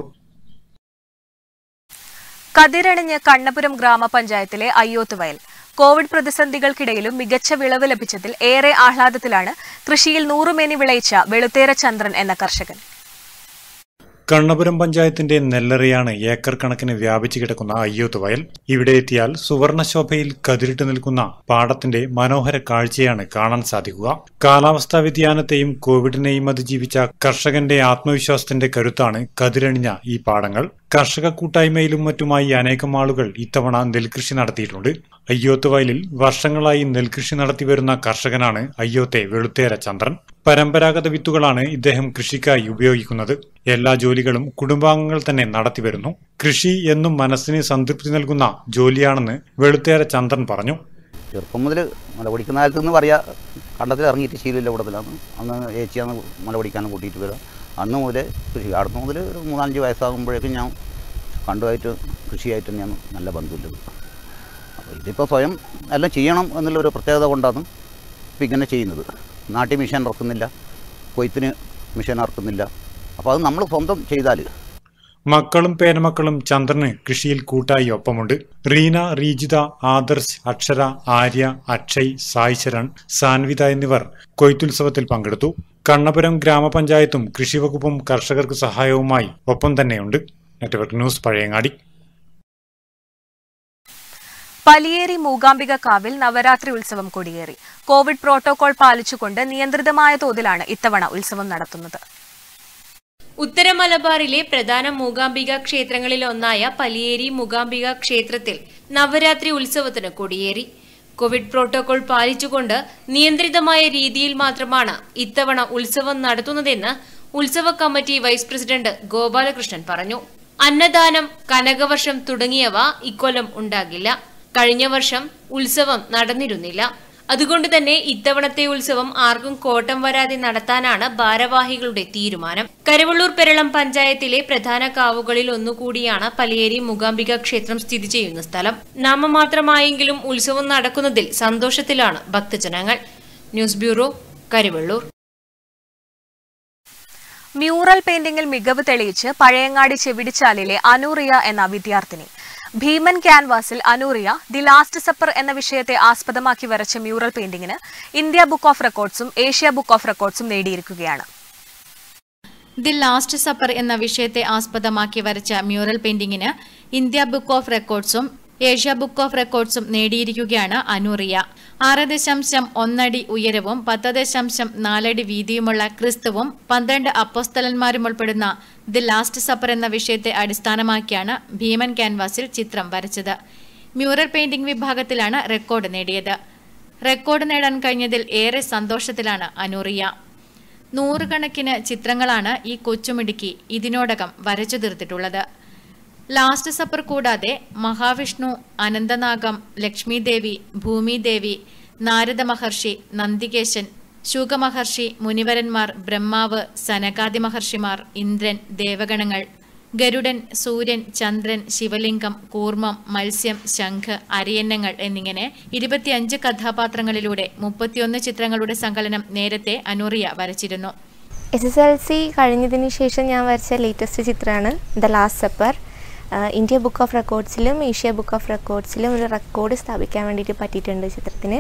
കതിരണിഞ്ഞ് കണ്ണപുരം ഗ്രാമപഞ്ചായത്തിലെ അയ്യോത്ത് വയൽ കോവിഡ് പ്രതിസന്ധികൾക്കിടയിലും മികച്ച വിളവ് ലഭിച്ചതിൽ ഏറെ ആഹ്ലാദത്തിലാണ് കൃഷിയിൽ നൂറുമേനി വിളയിച്ച വെളുത്തേര ചന്ദ്രൻ എന്ന കർഷകൻ കണ്ണപുരം പഞ്ചായത്തിന്റെ നെല്ലറയാണ് ഏക്കർ കണക്കിന് വ്യാപിച്ചു കിടക്കുന്ന അയ്യോത്ത് വയൽ ഇവിടെ എത്തിയാൽ സുവർണശോഭയിൽ കതിരിട്ട് നിൽക്കുന്ന പാടത്തിന്റെ മനോഹര കാഴ്ചയാണ് കാണാൻ സാധിക്കുക കാലാവസ്ഥാ വ്യതിയാനത്തെയും കോവിഡിനെയും അതിജീവിച്ച കർഷകന്റെ ആത്മവിശ്വാസത്തിന്റെ കരുത്താണ് കതിരണിഞ്ഞ ഈ പാടങ്ങൾ കർഷക കൂട്ടായ്മയിലും മറ്റുമായി അനേകം ആളുകൾ ഇത്തവണ നെൽകൃഷി നടത്തിയിട്ടുണ്ട് അയ്യോത്ത് വയലിൽ വർഷങ്ങളായി നെൽകൃഷി നടത്തിവരുന്ന കർഷകനാണ് അയ്യോത്തെ വെളുത്തേര ചന്ദ്രൻ പരമ്പരാഗത വിത്തുകളാണ് ഇദ്ദേഹം കൃഷിക്കായി ഉപയോഗിക്കുന്നത് എല്ലാ ജോലികളും കുടുംബാംഗങ്ങൾ തന്നെ നടത്തിവരുന്നു കൃഷി എന്നും മനസ്സിന് സംതൃപ്തി നൽകുന്ന ജോലിയാണെന്ന് വെളുത്തേര ചന്ദ്രൻ പറഞ്ഞു ചെറുപ്പം മുതൽ മല പൊടിക്കുന്ന കാലത്ത് നിന്ന് പറയാ കണ്ടത്തിൽ ഇറങ്ങിയിട്ട് ശീലമില്ല കൂടത്തിലാണ് അന്ന് ഏച്ചിയാണ് മല പൊടിക്കാനും കൂട്ടിയിട്ട് വരിക അന്ന് മുതൽ കൃഷി അവിടുന്ന് മുതൽ ഒരു മൂന്നാലഞ്ച് വയസ്സാകുമ്പോഴേക്കും ഞാൻ കണ്ടുമായിട്ട് കൃഷിയായിട്ട് തന്നെയാണ് നല്ല ബന്ധമില്ലത് അപ്പോൾ ഇതിപ്പോൾ സ്വയം എല്ലാം ചെയ്യണം എന്നുള്ളൊരു പ്രത്യേകത കൊണ്ടാണ് ഇപ്പം ഇങ്ങനെ ചെയ്യുന്നത് നാട്ടിൽ മിഷൻ ഇറക്കുന്നില്ല കൊയ്ത്തിന് മിഷൻ ഇറക്കുന്നില്ല അപ്പോൾ അത് നമ്മൾ സ്വന്തം ചെയ്താൽ മക്കളും പേരമക്കളും ചന്ദ്രന് കൃഷിയിൽ കൂട്ടായി ഒപ്പമുണ്ട് റീന റീജിത ആദർശ് അക്ഷര ആര്യ അക്ഷയ് സായിശരൺ സാൻവിത എന്നിവർ കൊയ്ത്തുത്സവത്തിൽ പങ്കെടുത്തു കണ്ണപുരം ഗ്രാമപഞ്ചായത്തും കൃഷിവകുപ്പും കർഷകർക്ക് സഹായവുമായി ഒപ്പം തന്നെയുണ്ട് നെറ്റ്വർക്ക് ന്യൂസ് പഴയങ്ങാടി പലിയേരി മൂകാംബിക കാവിൽ നവരാത്രി ഉത്സവം കൊടിയേറി കോവിഡ് പ്രോട്ടോകോൾ പാലിച്ചുകൊണ്ട് നിയന്ത്രിതമായ തോതിലാണ് ഇത്തവണ ഉത്സവം നടത്തുന്നത് ഉത്തര മലബാറിലെ പ്രധാന മൂകാംബിക ക്ഷേത്രങ്ങളിൽ ഒന്നായ പലിയേരി മൂകാംബിക ക്ഷേത്രത്തിൽ നവരാത്രി ഉത്സവത്തിന് കൊടിയേറി കോവിഡ് പ്രോട്ടോകോൾ പാലിച്ചുകൊണ്ട് നിയന്ത്രിതമായ രീതിയിൽ മാത്രമാണ് ഇത്തവണ ഉത്സവം നടത്തുന്നതെന്ന് ഉത്സവ കമ്മിറ്റി വൈസ് പ്രസിഡന്റ് ഗോപാലകൃഷ്ണൻ പറഞ്ഞു അന്നദാനം കനകവർഷം തുടങ്ങിയവ ഇക്കൊല്ലം ഉണ്ടാകില്ല കഴിഞ്ഞ വർഷം ഉത്സവം നടന്നിരുന്നില്ല അതുകൊണ്ട് തന്നെ ഇത്തവണത്തെ ഉത്സവം ആർക്കും കോട്ടം വരാതെ നടത്താനാണ് ഭാരവാഹികളുടെ തീരുമാനം കരുവള്ളൂർ പെരളം പഞ്ചായത്തിലെ പ്രധാന കാവുകളിൽ ഒന്നുകൂടിയാണ് പലിയേരി മൂകാംബിക ക്ഷേത്രം സ്ഥിതി ചെയ്യുന്ന സ്ഥലം നാമമാത്രമായെങ്കിലും ഉത്സവം നടക്കുന്നതിൽ സന്തോഷത്തിലാണ് ഭക്തജനങ്ങൾ ന്യൂസ് ബ്യൂറോ കരുവള്ളൂർ മ്യൂറൽ പെയിന്റിംഗിൽ മികവ് തെളിയിച്ച് പഴയങ്ങാടി ചെവിടിച്ചാലിലെ അനൂറിയ എന്ന വിദ്യാർത്ഥിനി ഭീമൻ ക്യാൻവാസിൽ അനൂറിയ ദി ലാസ്റ്റ് സപ്പർ എന്ന വിഷയത്തെ ആസ്പദമാക്കി വരച്ച മ്യൂറൽ പെയിന്റിംഗിന് ഇന്ത്യ ബുക്ക് ഓഫ് റെക്കോർഡ്സും ഏഷ്യ ബുക്ക് ഓഫ് റെക്കോർഡ്സും നേടിയിരിക്കുകയാണ് ദി ലാസ്റ്റ് സപ്പർ എന്ന വിഷയത്തെ ആസ്പദമാക്കി വരച്ച മ്യൂറൽ പെയിന്റിംഗിന് ഇന്ത്യ ബുക്ക് ഓഫ് റെക്കോർഡ്സും ഏഷ്യ ബുക്ക് ഓഫ് റെക്കോർഡ്സും നേടിയിരിക്കുകയാണ് അനൂറിയ ആറ് ദശാംശം ഒന്നടി ഉയരവും പത്ത് ദശാംശം നാലടി വീതിയുമുള്ള ക്രിസ്തുവും പന്ത്രണ്ട് അപ്പോസ്തലന്മാരും ഉൾപ്പെടുന്ന ദി ലാസ്റ്റ് സപ്പർ എന്ന വിഷയത്തെ അടിസ്ഥാനമാക്കിയാണ് ഭീമൻ ക്യാൻവാസിൽ ചിത്രം വരച്ചത് മ്യൂറൽ പെയിന്റിംഗ് വിഭാഗത്തിലാണ് റെക്കോർഡ് നേടിയത് റെക്കോർഡ് നേടാൻ കഴിഞ്ഞതിൽ ഏറെ സന്തോഷത്തിലാണ് അനൂറിയ നൂറുകണക്കിന് ചിത്രങ്ങളാണ് ഈ കൊച്ചുമിടുക്കി ഇതിനോടകം വരച്ചു തീർത്തിട്ടുള്ളത് ലാസ്റ്റ് സപ്പർ കൂടാതെ മഹാവിഷ്ണു അനന്തനാഗം ലക്ഷ്മിദേവി ഭൂമിദേവി നാരദ മഹർഷി നന്ദികേശൻ ശുഗമഹർഷി മുനിവരന്മാർ ബ്രഹ്മാവ് സനകാദി മഹർഷിമാർ ഇന്ദ്രൻ ദേവഗണങ്ങൾ ഗരുഡൻ സൂര്യൻ ചന്ദ്രൻ ശിവലിംഗം കൂർമ്മം മത്സ്യം ശംഖ് അരിയന്നങ്ങൾ എന്നിങ്ങനെ ഇരുപത്തിയഞ്ച് കഥാപാത്രങ്ങളിലൂടെ മുപ്പത്തിയൊന്ന് ചിത്രങ്ങളുടെ സങ്കലനം നേരത്തെ അനൂറിയ വരച്ചിരുന്നു എസ് എസ് എൽ സി കഴിഞ്ഞതിന് ശേഷം ഞാൻ വരച്ച ലേറ്റസ്റ്റ് ചിത്രമാണ് the last supper India book of റെക്കോർഡ്സിലും ഏഷ്യ ബുക്ക് ഓഫ് റെക്കോർഡ്സിലും ഒരു റെക്കോർഡ് സ്ഥാപിക്കാൻ വേണ്ടിയിട്ട് പറ്റിയിട്ടുണ്ട് ചിത്രത്തിന്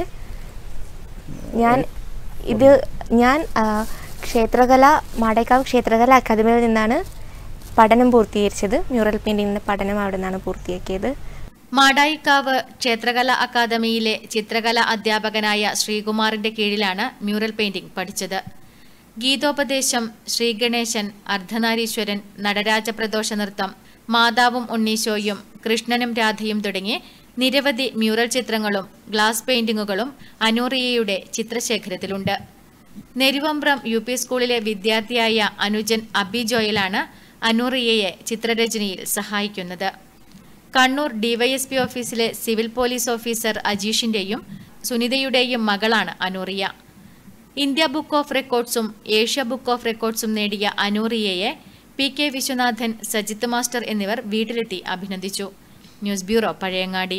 ഞാൻ ഇത് ഞാൻ ആ, ക്ഷേത്രകല മാടേക്കാവ് ക്ഷേത്രകല അക്കാദമിയിൽ നിന്നാണ് പഠനം പൂർത്തീകരിച്ചത് മ്യൂറൽ പെയിൻറ്റിങ്ങിൻ്റെ പഠനം അവിടെ നിന്നാണ് പൂർത്തിയാക്കിയത് മാടായിക്കാവ് ക്ഷേത്രകല അക്കാദമിയിലെ ചിത്രകല അധ്യാപകനായ ശ്രീകുമാറിന്റെ കീഴിലാണ് മ്യൂറൽ പെയിന്റിംഗ് പഠിച്ചത് ഗീതോപദേശം ശ്രീഗണേശൻ അർദ്ധനാരീശ്വരൻ നടരാജ പ്രദോഷ നൃത്തം മാതാവും ഉണ്ണീശോയും കൃഷ്ണനും രാധയും തുടങ്ങി നിരവധി മ്യൂറൽ ചിത്രങ്ങളും ഗ്ലാസ് പെയിന്റിങ്ങുകളും അനൂറിയയുടെ ചിത്രശേഖരത്തിലുണ്ട് നെരുവമ്പ്രം യു പി സ്കൂളിലെ വിദ്യാർത്ഥിയായ അനുജൻ അബി ജോയലാണ് അനൂറിയയെ ചിത്രരചനയിൽ സഹായിക്കുന്നത് കണ്ണൂർ ഡിവൈഎസ്പി ഓഫീസിലെ സിവിൽ പോലീസ് ഓഫീസർ അജീഷിന്റെയും സുനിതയുടെയും മകളാണ് അനൂറിയ ഇന്ത്യ ബുക്ക് ഓഫ് റെക്കോർഡ്സും ഏഷ്യ ബുക്ക് ഓഫ് റെക്കോർഡ്സും നേടിയ അനൂറിയയെ P K Viswanathan Sajith master എന്നിവർ വീട്ടിലെത്തി അഭിനന്ദിച്ചു ന്യൂസ് ബ്യൂറോ പഴയങ്ങാടി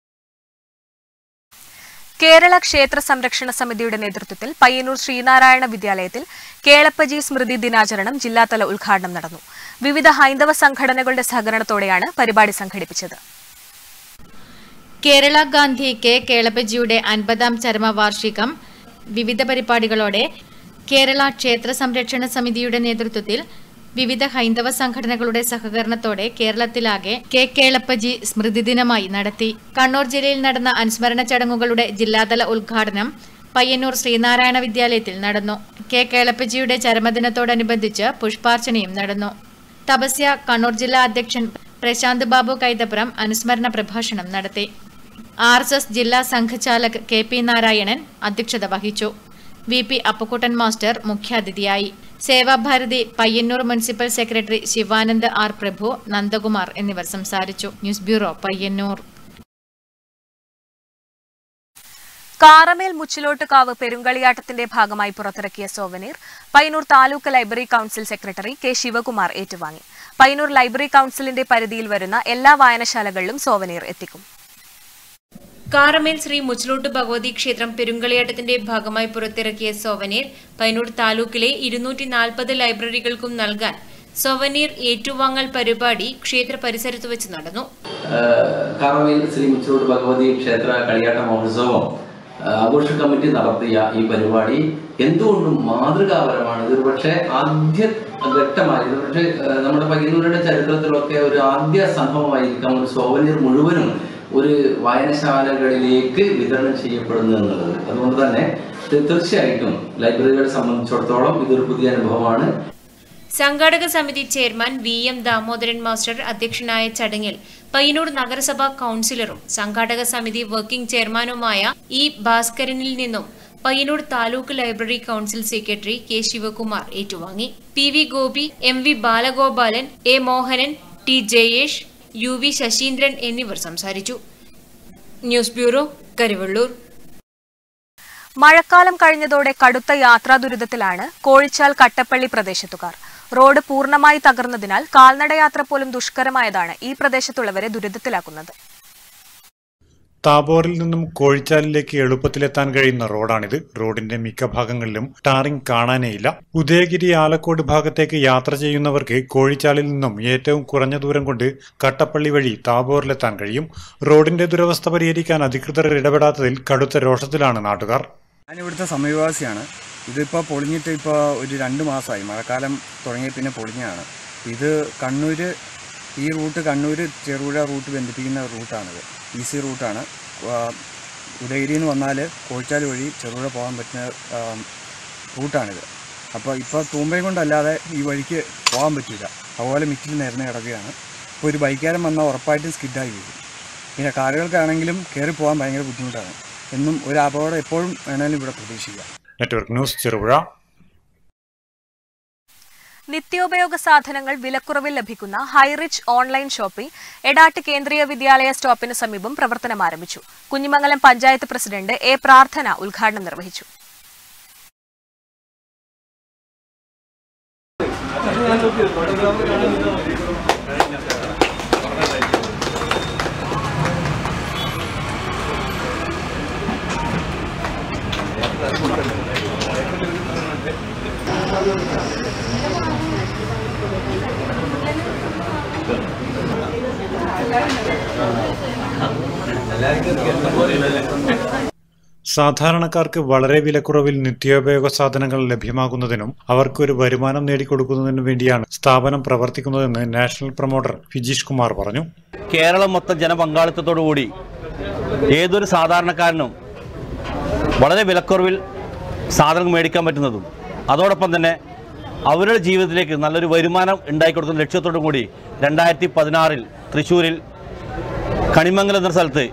കേരള ക്ഷേത്ര സംരക്ഷണ സമിതിയുടെ നേതൃത്വത്തിൽ പയ്യന്നൂർ ശ്രീനാരായണ വിദ്യാലയത്തിൽ കേളപ്പജി സ്മൃതി ദിനാചരണം ജില്ലാതല ഉദ്ഘാടനം നടന്നു വിവിധ ഹൈന്ദവ സംഘടനകളുടെ സഹകരണത്തോടെയാണ് പരിപാടി സംഘടിപ്പിച്ചത് കേരള ഗാന്ധി കെ കേളപ്പജിയുടെ അൻപതാം ചരമവാർഷികം വിവിധ പരിപാടികളോടെ കേരള ക്ഷേത്ര സംരക്ഷണ സമിതിയുടെ നേതൃത്വത്തിൽ വിവിധ ഹൈന്ദവ സംഘടനകളുടെ സഹകരണത്തോടെ കേരളത്തിലാകെ കെ കേളപ്പജി സ്മൃതി ദിനമായി നടത്തി കണ്ണൂർ ജില്ലയിൽ നടന്ന അനുസ്മരണ ചടങ്ങുകളുടെ ജില്ലാതല ഉദ്ഘാടനം പയ്യന്നൂർ ശ്രീനാരായണ വിദ്യാലയത്തിൽ നടന്നു കെ കേളപ്പജിയുടെ ചരമദിനത്തോടനുബന്ധിച്ച് പുഷ്പാർച്ചനയും നടന്നു തപസ്യ കണ്ണൂർ ജില്ലാ അധ്യക്ഷൻ പ്രശാന്ത് ബാബു കൈതപ്പുറം അനുസ്മരണ പ്രഭാഷണം നടത്തി ആർ എസ് എസ് ജില്ലാ സംഘചാലക് കെ പി നാരായണൻ അധ്യക്ഷത വഹിച്ചു വി പി അപ്പുക്കുട്ടൻ മാസ്റ്റർ മുഖ്യാതിഥിയായി Sevabharati Payyanur municipal secretary Sivanand R Prabhu Nandakumar എന്നിവർ സംസാരിച്ചു ന്യൂസ് ബ്യൂറോ പയ്യന്നൂർ കാറമേൽ മുച്ചിലോട്ടുകാവ് പെരുങ്കളിയാട്ടത്തിന്റെ ഭാഗമായി പുറത്തിറക്കിയ souvenir Payyanur taluk library council secretary K Sivakumar ഏറ്റുവാങ്ങി പയ്യന്നൂർ ലൈബ്രറി കൌൺസിലിന്റെ പരിധിയിൽ വരുന്ന എല്ലാ വായനശാലകളിലും സോവനീർ എത്തിക്കും കാറമേൽ ശ്രീ മുച്ചിലോട്ട് ഭഗവതി ക്ഷേത്രം പെരുങ്കളിയാട്ടത്തിന്റെ ഭാഗമായി പുറത്തിറക്കിയ സോവനീർ പൈനൂർ താലൂക്കിലെ ഇരുന്നൂറ്റി നാൽപ്പത് ലൈബ്രറികൾക്കും നൽകാൻ സൊവനീർ ഏറ്റുവാങ്ങൽ പരിപാടി ക്ഷേത്ര പരിസരത്ത് വെച്ച് നടന്നു കാറമയിൽ ശ്രീ മുച്ചോട് ഭഗവതി ക്ഷേത്ര കളിയാട്ട മഹോത്സവം ആ, ആഘോഷ കമ്മിറ്റി നടത്തിയ ഈ പരിപാടി എന്തുകൊണ്ടും മാതൃകാപരമാണ് ഇത് പക്ഷേ ആദ്യ ഘട്ടമായി ഇത് പക്ഷേ ആ, നമ്മുടെ പയ്യന്നൂരുടെ ചരിത്രത്തിലൊക്കെ ഒരു ആദ്യ സംഭവമായിരിക്കാം ഒരു സോവനീർ മുഴുവനും ഒരു വായനശാലകളിലേക്ക് വിതരണം ചെയ്യപ്പെടുന്നു എന്നുള്ളത് അതുകൊണ്ട് തന്നെ തീ- തീർച്ചയായിട്ടും ലൈബ്രറികളെ സംബന്ധിച്ചിടത്തോളം ഇതൊരു പുതിയ അനുഭവമാണ് സംഘാടക സമിതി chairman V M Damodaran master അധ്യക്ഷനായ ചടങ്ങിൽ പയ്യന്നൂർ നഗരസഭാ കൌൺസിലറും സംഘാടക സമിതി വർക്കിംഗ് ചെയർമാനുമായ ഇ ഭാസ്കരനിൽ നിന്നും Payyanur taluk library council secretary K Sivakumar ഏറ്റുവാങ്ങി P V Gopi M V Balagopalan A Mohanan T Jayesh U V Sasheendran എന്നിവർ സംസാരിച്ചു ന്യൂസ് ബ്യൂറോ കരിവള്ളൂർ മഴക്കാലം കഴിഞ്ഞതോടെ കടുത്ത യാത്രാ ദുരിതത്തിലാണ് കോഴിച്ചാൽ കട്ടപ്പള്ളി പ്രദേശത്തുകാർ റോഡ് പൂർണ്ണമായി തകർന്നതിനാൽ കാൽനടയാത്ര പോലും ദുഷ്കരമായതാണ് ഈ പ്രദേശത്തുള്ളവരെ ദുരിതത്തിലാക്കുന്നത് താബോറിൽ നിന്നും കോഴിച്ചാലിലേക്ക് എളുപ്പത്തിലെത്താൻ കഴിയുന്ന റോഡാണിത് റോഡിന്റെ മിക്ക ഭാഗങ്ങളിലും ടാറിംഗ് കാണാനേയില്ല ഉദയഗിരി ആലക്കോട് ഭാഗത്തേക്ക് യാത്ര ചെയ്യുന്നവർക്ക് കോഴിച്ചാലിൽ നിന്നും ഏറ്റവും കുറഞ്ഞ ദൂരം കൊണ്ട് കട്ടപ്പള്ളി വഴി താബോറിലെത്താൻ കഴിയും റോഡിന്റെ ദുരവസ്ഥ പരിഹരിക്കാൻ അധികൃതർ ഇടപെടാത്തതിൽ കടുത്ത രോഷത്തിലാണ് നാട്ടുകാർ ഞാനിവിടുത്തെ സമീപവാസിയാണ് ഇതിപ്പോൾ പൊളിഞ്ഞിട്ട് ഇപ്പോൾ ഒരു രണ്ട് മാസമായി മഴക്കാലം തുടങ്ങിയ പിന്നെ പൊളിഞ്ഞതാണ് ഇത് കണ്ണൂർ ഈ റൂട്ട് കണ്ണൂർ ചെറുപുഴ റൂട്ട് ബന്ധിപ്പിക്കുന്ന റൂട്ടാണിത് ഈസി റൂട്ടാണ് ആ, ഉദയഗിരിയിൽ നിന്ന് വന്നാൽ കോഴിച്ചാൽ വഴി ചെറുപുഴ പോകാൻ പറ്റുന്ന ആ, റൂട്ടാണിത് അപ്പോൾ ഇപ്പോൾ തൂമ്പയും കൊണ്ടല്ലാതെ ഈ വഴിക്ക് പോകാൻ പറ്റില്ല അതുപോലെ മിറ്റിൽ നിരന്ന് കിടക്കുകയാണ് ഇപ്പോൾ ഒരു ബൈക്കാരൻ വന്നാൽ ഉറപ്പായിട്ടും സ്കിഡായി വീഴും പിന്നെ കാറുകൾക്കാണെങ്കിലും കയറി പോകാൻ ഭയങ്കര ബുദ്ധിമുട്ടാണ് എന്നും ഒരു അപകടം എപ്പോഴും വേണമെങ്കിലും ഇവിടെ പ്രതീക്ഷിക്കാം നെറ്റ്വർക്ക് ന്യൂസ് ചെറുപുഴ നിത്യോപയോഗ സാധനങ്ങൾ വിലക്കുറവിൽ ലഭിക്കുന്ന Highrich online shopping Edatt Kendriya Vidyalaya സ്റ്റോപ്പിന് സമീപം പ്രവർത്തനം ആരംഭിച്ചു കുഞ്ഞിമംഗലം പഞ്ചായത്ത് പ്രസിഡന്റ് എ പ്രാർത്ഥന ഉദ്ഘാടനം നിർവഹിച്ചു സാധാരണക്കാർക്ക് വളരെ വിലക്കുറവിൽ നിത്യോപയോഗ സാധനങ്ങൾ ലഭ്യമാകുന്നതിനും അവർക്കൊരു വരുമാനം നേടിക്കൊടുക്കുന്നതിനും വേണ്ടിയാണ് സ്ഥാപനം പ്രവർത്തിക്കുന്നതെന്ന് നാഷണൽ പ്രൊമോട്ടർ ഫിജീഷ് കുമാർ പറഞ്ഞു കേരളം മൊത്തം ജനപങ്കാളിത്തത്തോടുകൂടി ഏതൊരു സാധാരണക്കാരനും വളരെ വിലക്കുറവിൽ സാധനങ്ങൾ മേടിക്കാൻ പറ്റുന്നതും അതോടൊപ്പം തന്നെ അവരുടെ ജീവിതത്തിലേക്ക് നല്ലൊരു വരുമാനം ഉണ്ടായിക്കൊടുക്കുന്ന ലക്ഷ്യത്തോടു കൂടി രണ്ടായിരത്തി പതിനാറിൽ തൃശ്ശൂരിൽ കണിമംഗലം എന്ന സ്ഥലത്ത്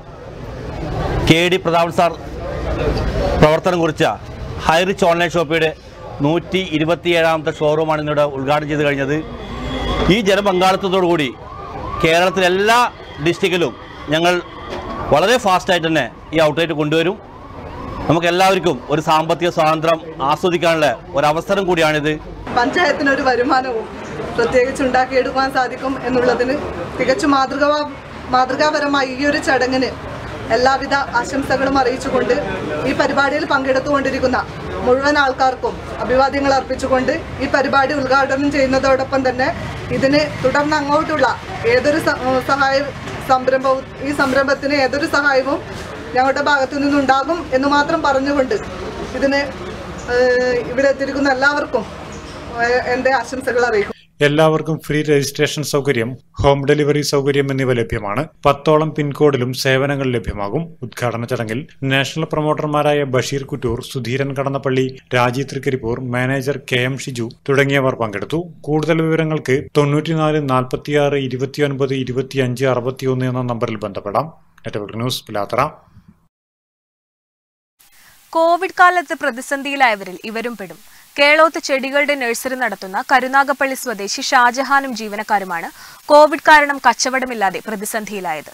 കെ ഡി പ്രതാപൻ സാർ പ്രവർത്തനം കുറിച്ച ഹൈറിച്ച് ഓൺലൈൻ ഷോപ്പിയുടെ നൂറ്റി ഇരുപത്തിയേഴാമത്തെ ഷോറൂമാണ് ഇന്നിവിടെ ഉദ്ഘാടനം ചെയ്ത് കഴിഞ്ഞത് ഈ ജനപങ്കാളിത്തത്തോടുകൂടി കേരളത്തിലെ എല്ലാ ഡിസ്ട്രിക്റ്റിലും ഞങ്ങൾ വളരെ ഫാസ്റ്റായിട്ട് തന്നെ ഈ ഔട്ട്ലെറ്റ് കൊണ്ടുവരും നമുക്ക് എല്ലാവർക്കും ഒരു സാമ്പത്തിക സ്വാതന്ത്ര്യം ആസ്വദിക്കാനുള്ള ഒരു അവസരം കൂടിയാണിത് പഞ്ചായത്തിന് ഒരു വരുമാനവും പ്രത്യേകിച്ച് ഉണ്ടാക്കിയെടുക്കാൻ സാധിക്കും എന്നുള്ളതിന് തികച്ചും മാതൃക മാതൃകാപരമായ ഈ ഒരു ചടങ്ങിന് എല്ലാവിധ ആശംസകളും അറിയിച്ചുകൊണ്ട് ഈ പരിപാടിയിൽ പങ്കെടുത്തുകൊണ്ടിരിക്കുന്ന മുഴുവൻ ആൾക്കാർക്കും അഭിവാദ്യങ്ങൾ അർപ്പിച്ചുകൊണ്ട് ഈ പരിപാടി ഉദ്ഘാടനം ചെയ്യുന്നതോടൊപ്പം തന്നെ ഇതിന് തുടർന്ന് അങ്ങോട്ടുള്ള ഏതൊരു സ- സഹായ സംരംഭവും ഈ സംരംഭത്തിന് ഏതൊരു സഹായവും ഞങ്ങളുടെ ഭാഗത്തു നിന്നുണ്ടാകും എന്ന് മാത്രം പറഞ്ഞുകൊണ്ട് ഇതിന് ഏഹ്, ഇവിടെ എത്തിയിരിക്കുന്ന എല്ലാവർക്കും ഏഹ്, എൻ്റെ ആശംസകൾ അറിയിക്കും എല്ലാവർക്കും ഫ്രീ രജിസ്ട്രേഷൻ സൗകര്യം ഹോം ഡെലിവറി സൗകര്യം എന്നിവ ലഭ്യമാണ് പത്തോളം പിൻകോഡിലും സേവനങ്ങൾ ലഭ്യമാകും ഉദ്ഘാടന ചടങ്ങിൽ നാഷണൽ പ്രൊമോട്ടർമാരായ Basheer Kuttur Sudheeran Kadannappally Raji Trikaripur manager K M Shiju തുടങ്ങിയവർ പങ്കെടുത്തു കൂടുതൽ വിവരങ്ങൾക്ക് തൊണ്ണൂറ്റിനാല് നാൽപ്പത്തിയാറ് ഇരുപത്തിയൊൻപത് ഇരുപത്തിയഞ്ച് അറുപത്തിയൊന്ന് എന്ന നമ്പറിൽ ബന്ധപ്പെടാം നെറ്റ്വർക്ക് ന്യൂസ് പിലാത്തറ കോവിഡ് കാലത്ത് പ്രതിസന്ധിയിലായവരിൽ ഇവരും പെടും കേളോത്ത് ചെടികളുടെ നഴ്സറി നടത്തുന്ന കരുനാഗപ്പള്ളി സ്വദേശി ഷാജഹാനും ജീവനക്കാരുമാണ് കോവിഡ് കാരണം കച്ചവടമില്ലാതെ പ്രതിസന്ധിയിലായത്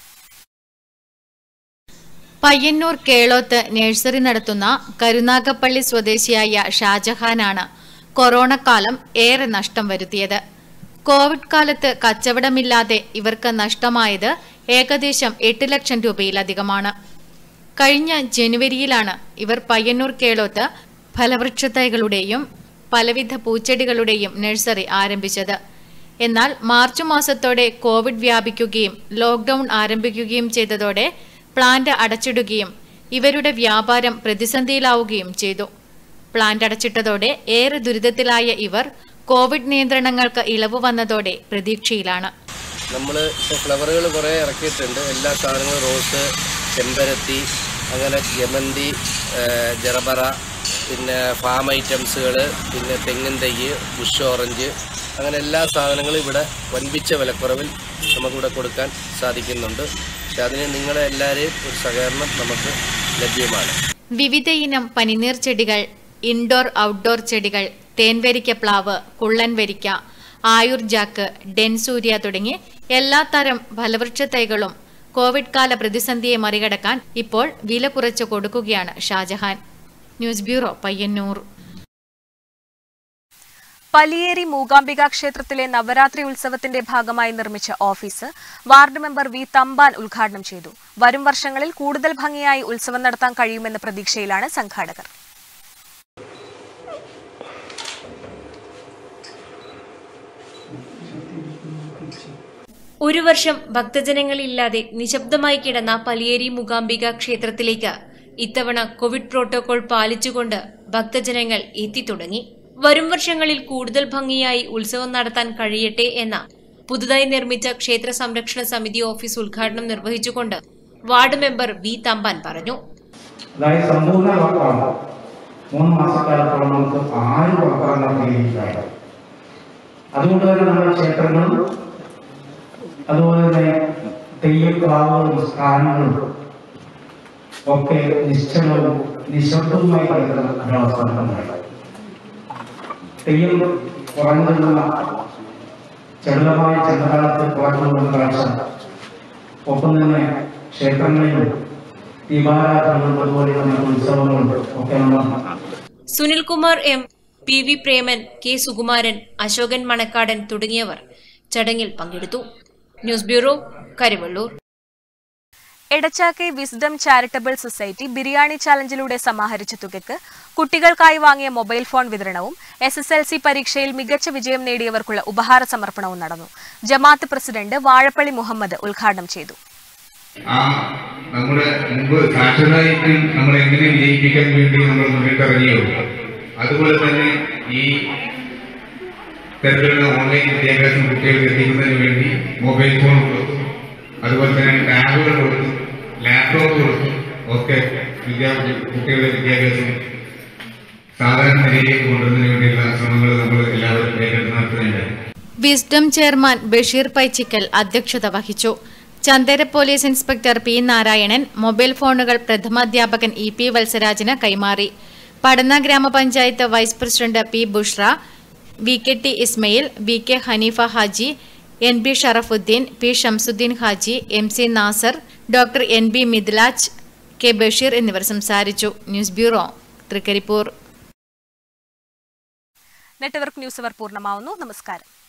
പയ്യന്നൂർ കേളോത്ത് നഴ്സറി നടത്തുന്ന കരുനാഗപ്പള്ളി സ്വദേശിയായ ഷാജഹാനാണ് കൊറോണ കാലം ഏറെ നഷ്ടം വരുത്തിയത് കോവിഡ് കാലത്ത് കച്ചവടമില്ലാതെ ഇവർക്ക് നഷ്ടമായത് ഏകദേശം എട്ട് ലക്ഷം രൂപയിലധികമാണ് കഴിഞ്ഞ ജനുവരിയിലാണ് ഇവർ പയ്യന്നൂർ കേളോത്ത് ഫലവൃക്ഷത്തൈകളുടെയും പലവിധ പൂച്ചെടികളുടെയും നഴ്സറി ആരംഭിച്ചത് എന്നാൽ മാർച്ച് മാസത്തോടെ കോവിഡ് വ്യാപിക്കുകയും ലോക്ക്ഡൌൺ ആരംഭിക്കുകയും ചെയ്തതോടെ പ്ലാന്റ് അടച്ചിടുകയും ഇവരുടെ വ്യാപാരം പ്രതിസന്ധിയിലാവുകയും ചെയ്തു പ്ലാന്റ് അടച്ചിട്ടതോടെ ഏറെ ദുരിതത്തിലായ ഇവർ കോവിഡ് നിയന്ത്രണങ്ങൾക്ക് ഇളവ് വന്നതോടെ പ്രതീക്ഷയിലാണ് നമ്മൾ ഇപ്പോൾ ഫ്ലവറുകൾ കുറേ ഇറക്കിയിട്ടുണ്ട് എല്ലാ സാധനങ്ങളും റോസ് ചെമ്പരത്തി അങ്ങനെ ജമന്തി ഏഹ് ജറബറ പിന്നെ ഫാം ഐറ്റംസുകൾ പിന്നെ തെങ്ങിൻ തൈ ബുഷ് ഓറഞ്ച് അങ്ങനെ എല്ലാ സാധനങ്ങളും ഇവിടെ വൻപിച്ച വിലക്കുറവിൽ നമുക്കിവിടെ കൊടുക്കാൻ സാധിക്കുന്നുണ്ട് പക്ഷെ അതിന് നിങ്ങളെ എല്ലാവരെയും ഒരു സഹകരണം നമുക്ക് ലഭ്യമാണ് വിവിധ ഇനം പനിനീർ ചെടികൾ ഇൻഡോർ ഔട്ട്ഡോർ ചെടികൾ തേൻവരിക്ക പ്ലാവ് കുള്ളൻ വരിക്ക ആയുർ ജാക്ക് ഡെൻസൂര്യ തുടങ്ങി എല്ലാ തരം ഫലവൃക്ഷ തൈകളും കോവിഡ് കാല പ്രതിസന്ധിയെ മറികടക്കാൻ ഇപ്പോൾ വില കുറച്ച് കൊടുക്കുകയാണ് ഷാജഹാൻ ന്യൂസ് ബ്യൂറോ പയ്യന്നൂർ പലിയേരി മൂകാംബിക ക്ഷേത്രത്തിലെ നവരാത്രി ഉത്സവത്തിന്റെ ഭാഗമായി നിർമ്മിച്ച office ward member V Thampan ഉദ്ഘാടനം ചെയ്തു വരും വർഷങ്ങളിൽ കൂടുതൽ ഭംഗിയായി ഉത്സവം നടത്താൻ കഴിയുമെന്ന പ്രതീക്ഷയിലാണ് സംഘാടകർ ഒരു വർഷം ഭക്തജനങ്ങളില്ലാതെ നിശബ്ദമായി കിടന്ന പലിയേരി മൂകാംബിക ക്ഷേത്രത്തിലേക്ക് ഇത്തവണ കോവിഡ് പ്രോട്ടോകോൾ പാലിച്ചുകൊണ്ട് ഭക്തജനങ്ങൾ എത്തിത്തുടങ്ങി വരും വർഷങ്ങളിൽ കൂടുതൽ ഭംഗിയായി ഉത്സവം നടത്താൻ കഴിയട്ടെ എന്ന പുതുതായി നിർമ്മിച്ച ക്ഷേത്ര സംരക്ഷണ സമിതി ഓഫീസ് ഉദ്ഘാടനം നിർവഹിച്ചുകൊണ്ട് വാർഡ് മെമ്പർ വി തമ്പാൻ പറഞ്ഞു അതായത് സമ്പൂർണ്ണ ലോക്ക്ഡൗൺ മൂന്ന് മാസക്കാലത്തോളം നമുക്ക് ആരും പുറത്തിറങ്ങാൻ കഴിയില്ല അതുകൊണ്ട് തന്നെ നമ്മുടെ ക്ഷേത്രങ്ങളും അതുപോലെ തന്നെ തെയ്യക്കാവുകളും സ്ഥാനങ്ങളും ഒക്കെ നിശ്ചലവും നിശബ്ദവുമായി കിടക്കുന്ന ഒരവസരമുണ്ടായി തെയ്യം കുറഞ്ഞു നിൽക്കുന്ന ചടുലമായ ചന്ദ്രകാലത്ത് കുറഞ്ഞു നിൽക്കുന്ന കാഴ്ച ഒപ്പം തന്നെ ക്ഷേത്രങ്ങളിലും ദീപാരാധനകളും അതുപോലെയുള്ള മറ്റു ഉത്സവങ്ങളും ഒക്കെ നമ്മൾ Sunilkumar M P V Preman K Sukumaran Ashokan Manakkadan തുടങ്ങിയവർ ചടങ്ങിൽ പങ്കെടുത്തു news bureau Karivellur Edachakkai wisdom charitable society biryani ചാലഞ്ചിലൂടെ സമാഹരിച്ച തുകയ്ക്ക് കുട്ടികൾക്കായി വാങ്ങിയ മൊബൈൽ ഫോൺ വിതരണവും എസ് എസ് എൽ സി പരീക്ഷയിൽ മികച്ച വിജയം നേടിയവർക്കുള്ള ഉപഹാര സമർപ്പണവും നടന്നു ജമാഅത്ത് പ്രസിഡന്റ് വാഴപ്പള്ളി മുഹമ്മദ് ഉദ്ഘാടനം ചെയ്തു ആ നമ്മുടെ മുമ്പ് സാക്ഷരതായിട്ട് നമ്മൾ എങ്ങനെ വിജയിപ്പിക്കാൻ വേണ്ടി നമ്മൾ മുന്നിട്ടിറങ്ങിയോ അതുപോലെ തന്നെ ഈ തരത്തിലുള്ള ഓൺലൈൻ വിദ്യാഭ്യാസം കുട്ടികൾക്ക് എത്തിക്കുന്നതിന് വേണ്ടി മൊബൈൽ ഫോൺ കൊടുത്തു അതുപോലെ തന്നെ ടാബുകൾ കൊടുത്തു ലാപ്ടോപ്പ് കൊടുത്തു ഒക്കെ വിദ്യാർത്ഥി കുട്ടികളുടെ വിദ്യാഭ്യാസം സാധാരണ നിലയിലേക്ക് കൊണ്ടുവരുന്നതിന് വേണ്ടിയുള്ള ശ്രമങ്ങൾ നമ്മൾ എല്ലാവരും ഏറ്റെടുത്ത് നടത്തുന്നുണ്ടായി വിസ്ഡം ചെയർമാൻ ബഷീർ പൈച്ചിക്കൽ അധ്യക്ഷത വഹിച്ചു Chandera police inspector P Narayanan mobile ഫോണുകൾ പ്രഥമാധ്യാപകൻ ഇ പി വത്സരാജിന് കൈമാറി പടന്ന ഗ്രാമപഞ്ചായത്ത് vice president P Bushra V K T Ismail V K Haneefa Haji N B Sharafuddin P Shamsuddin Haji M C Nasar doctor N B Mithilaj K Basheer എന്നിവർ സംസാരിച്ചു news bureau Trikaripur network news അവർ പൂർണ്ണമാവുന്നു നമസ്കാരം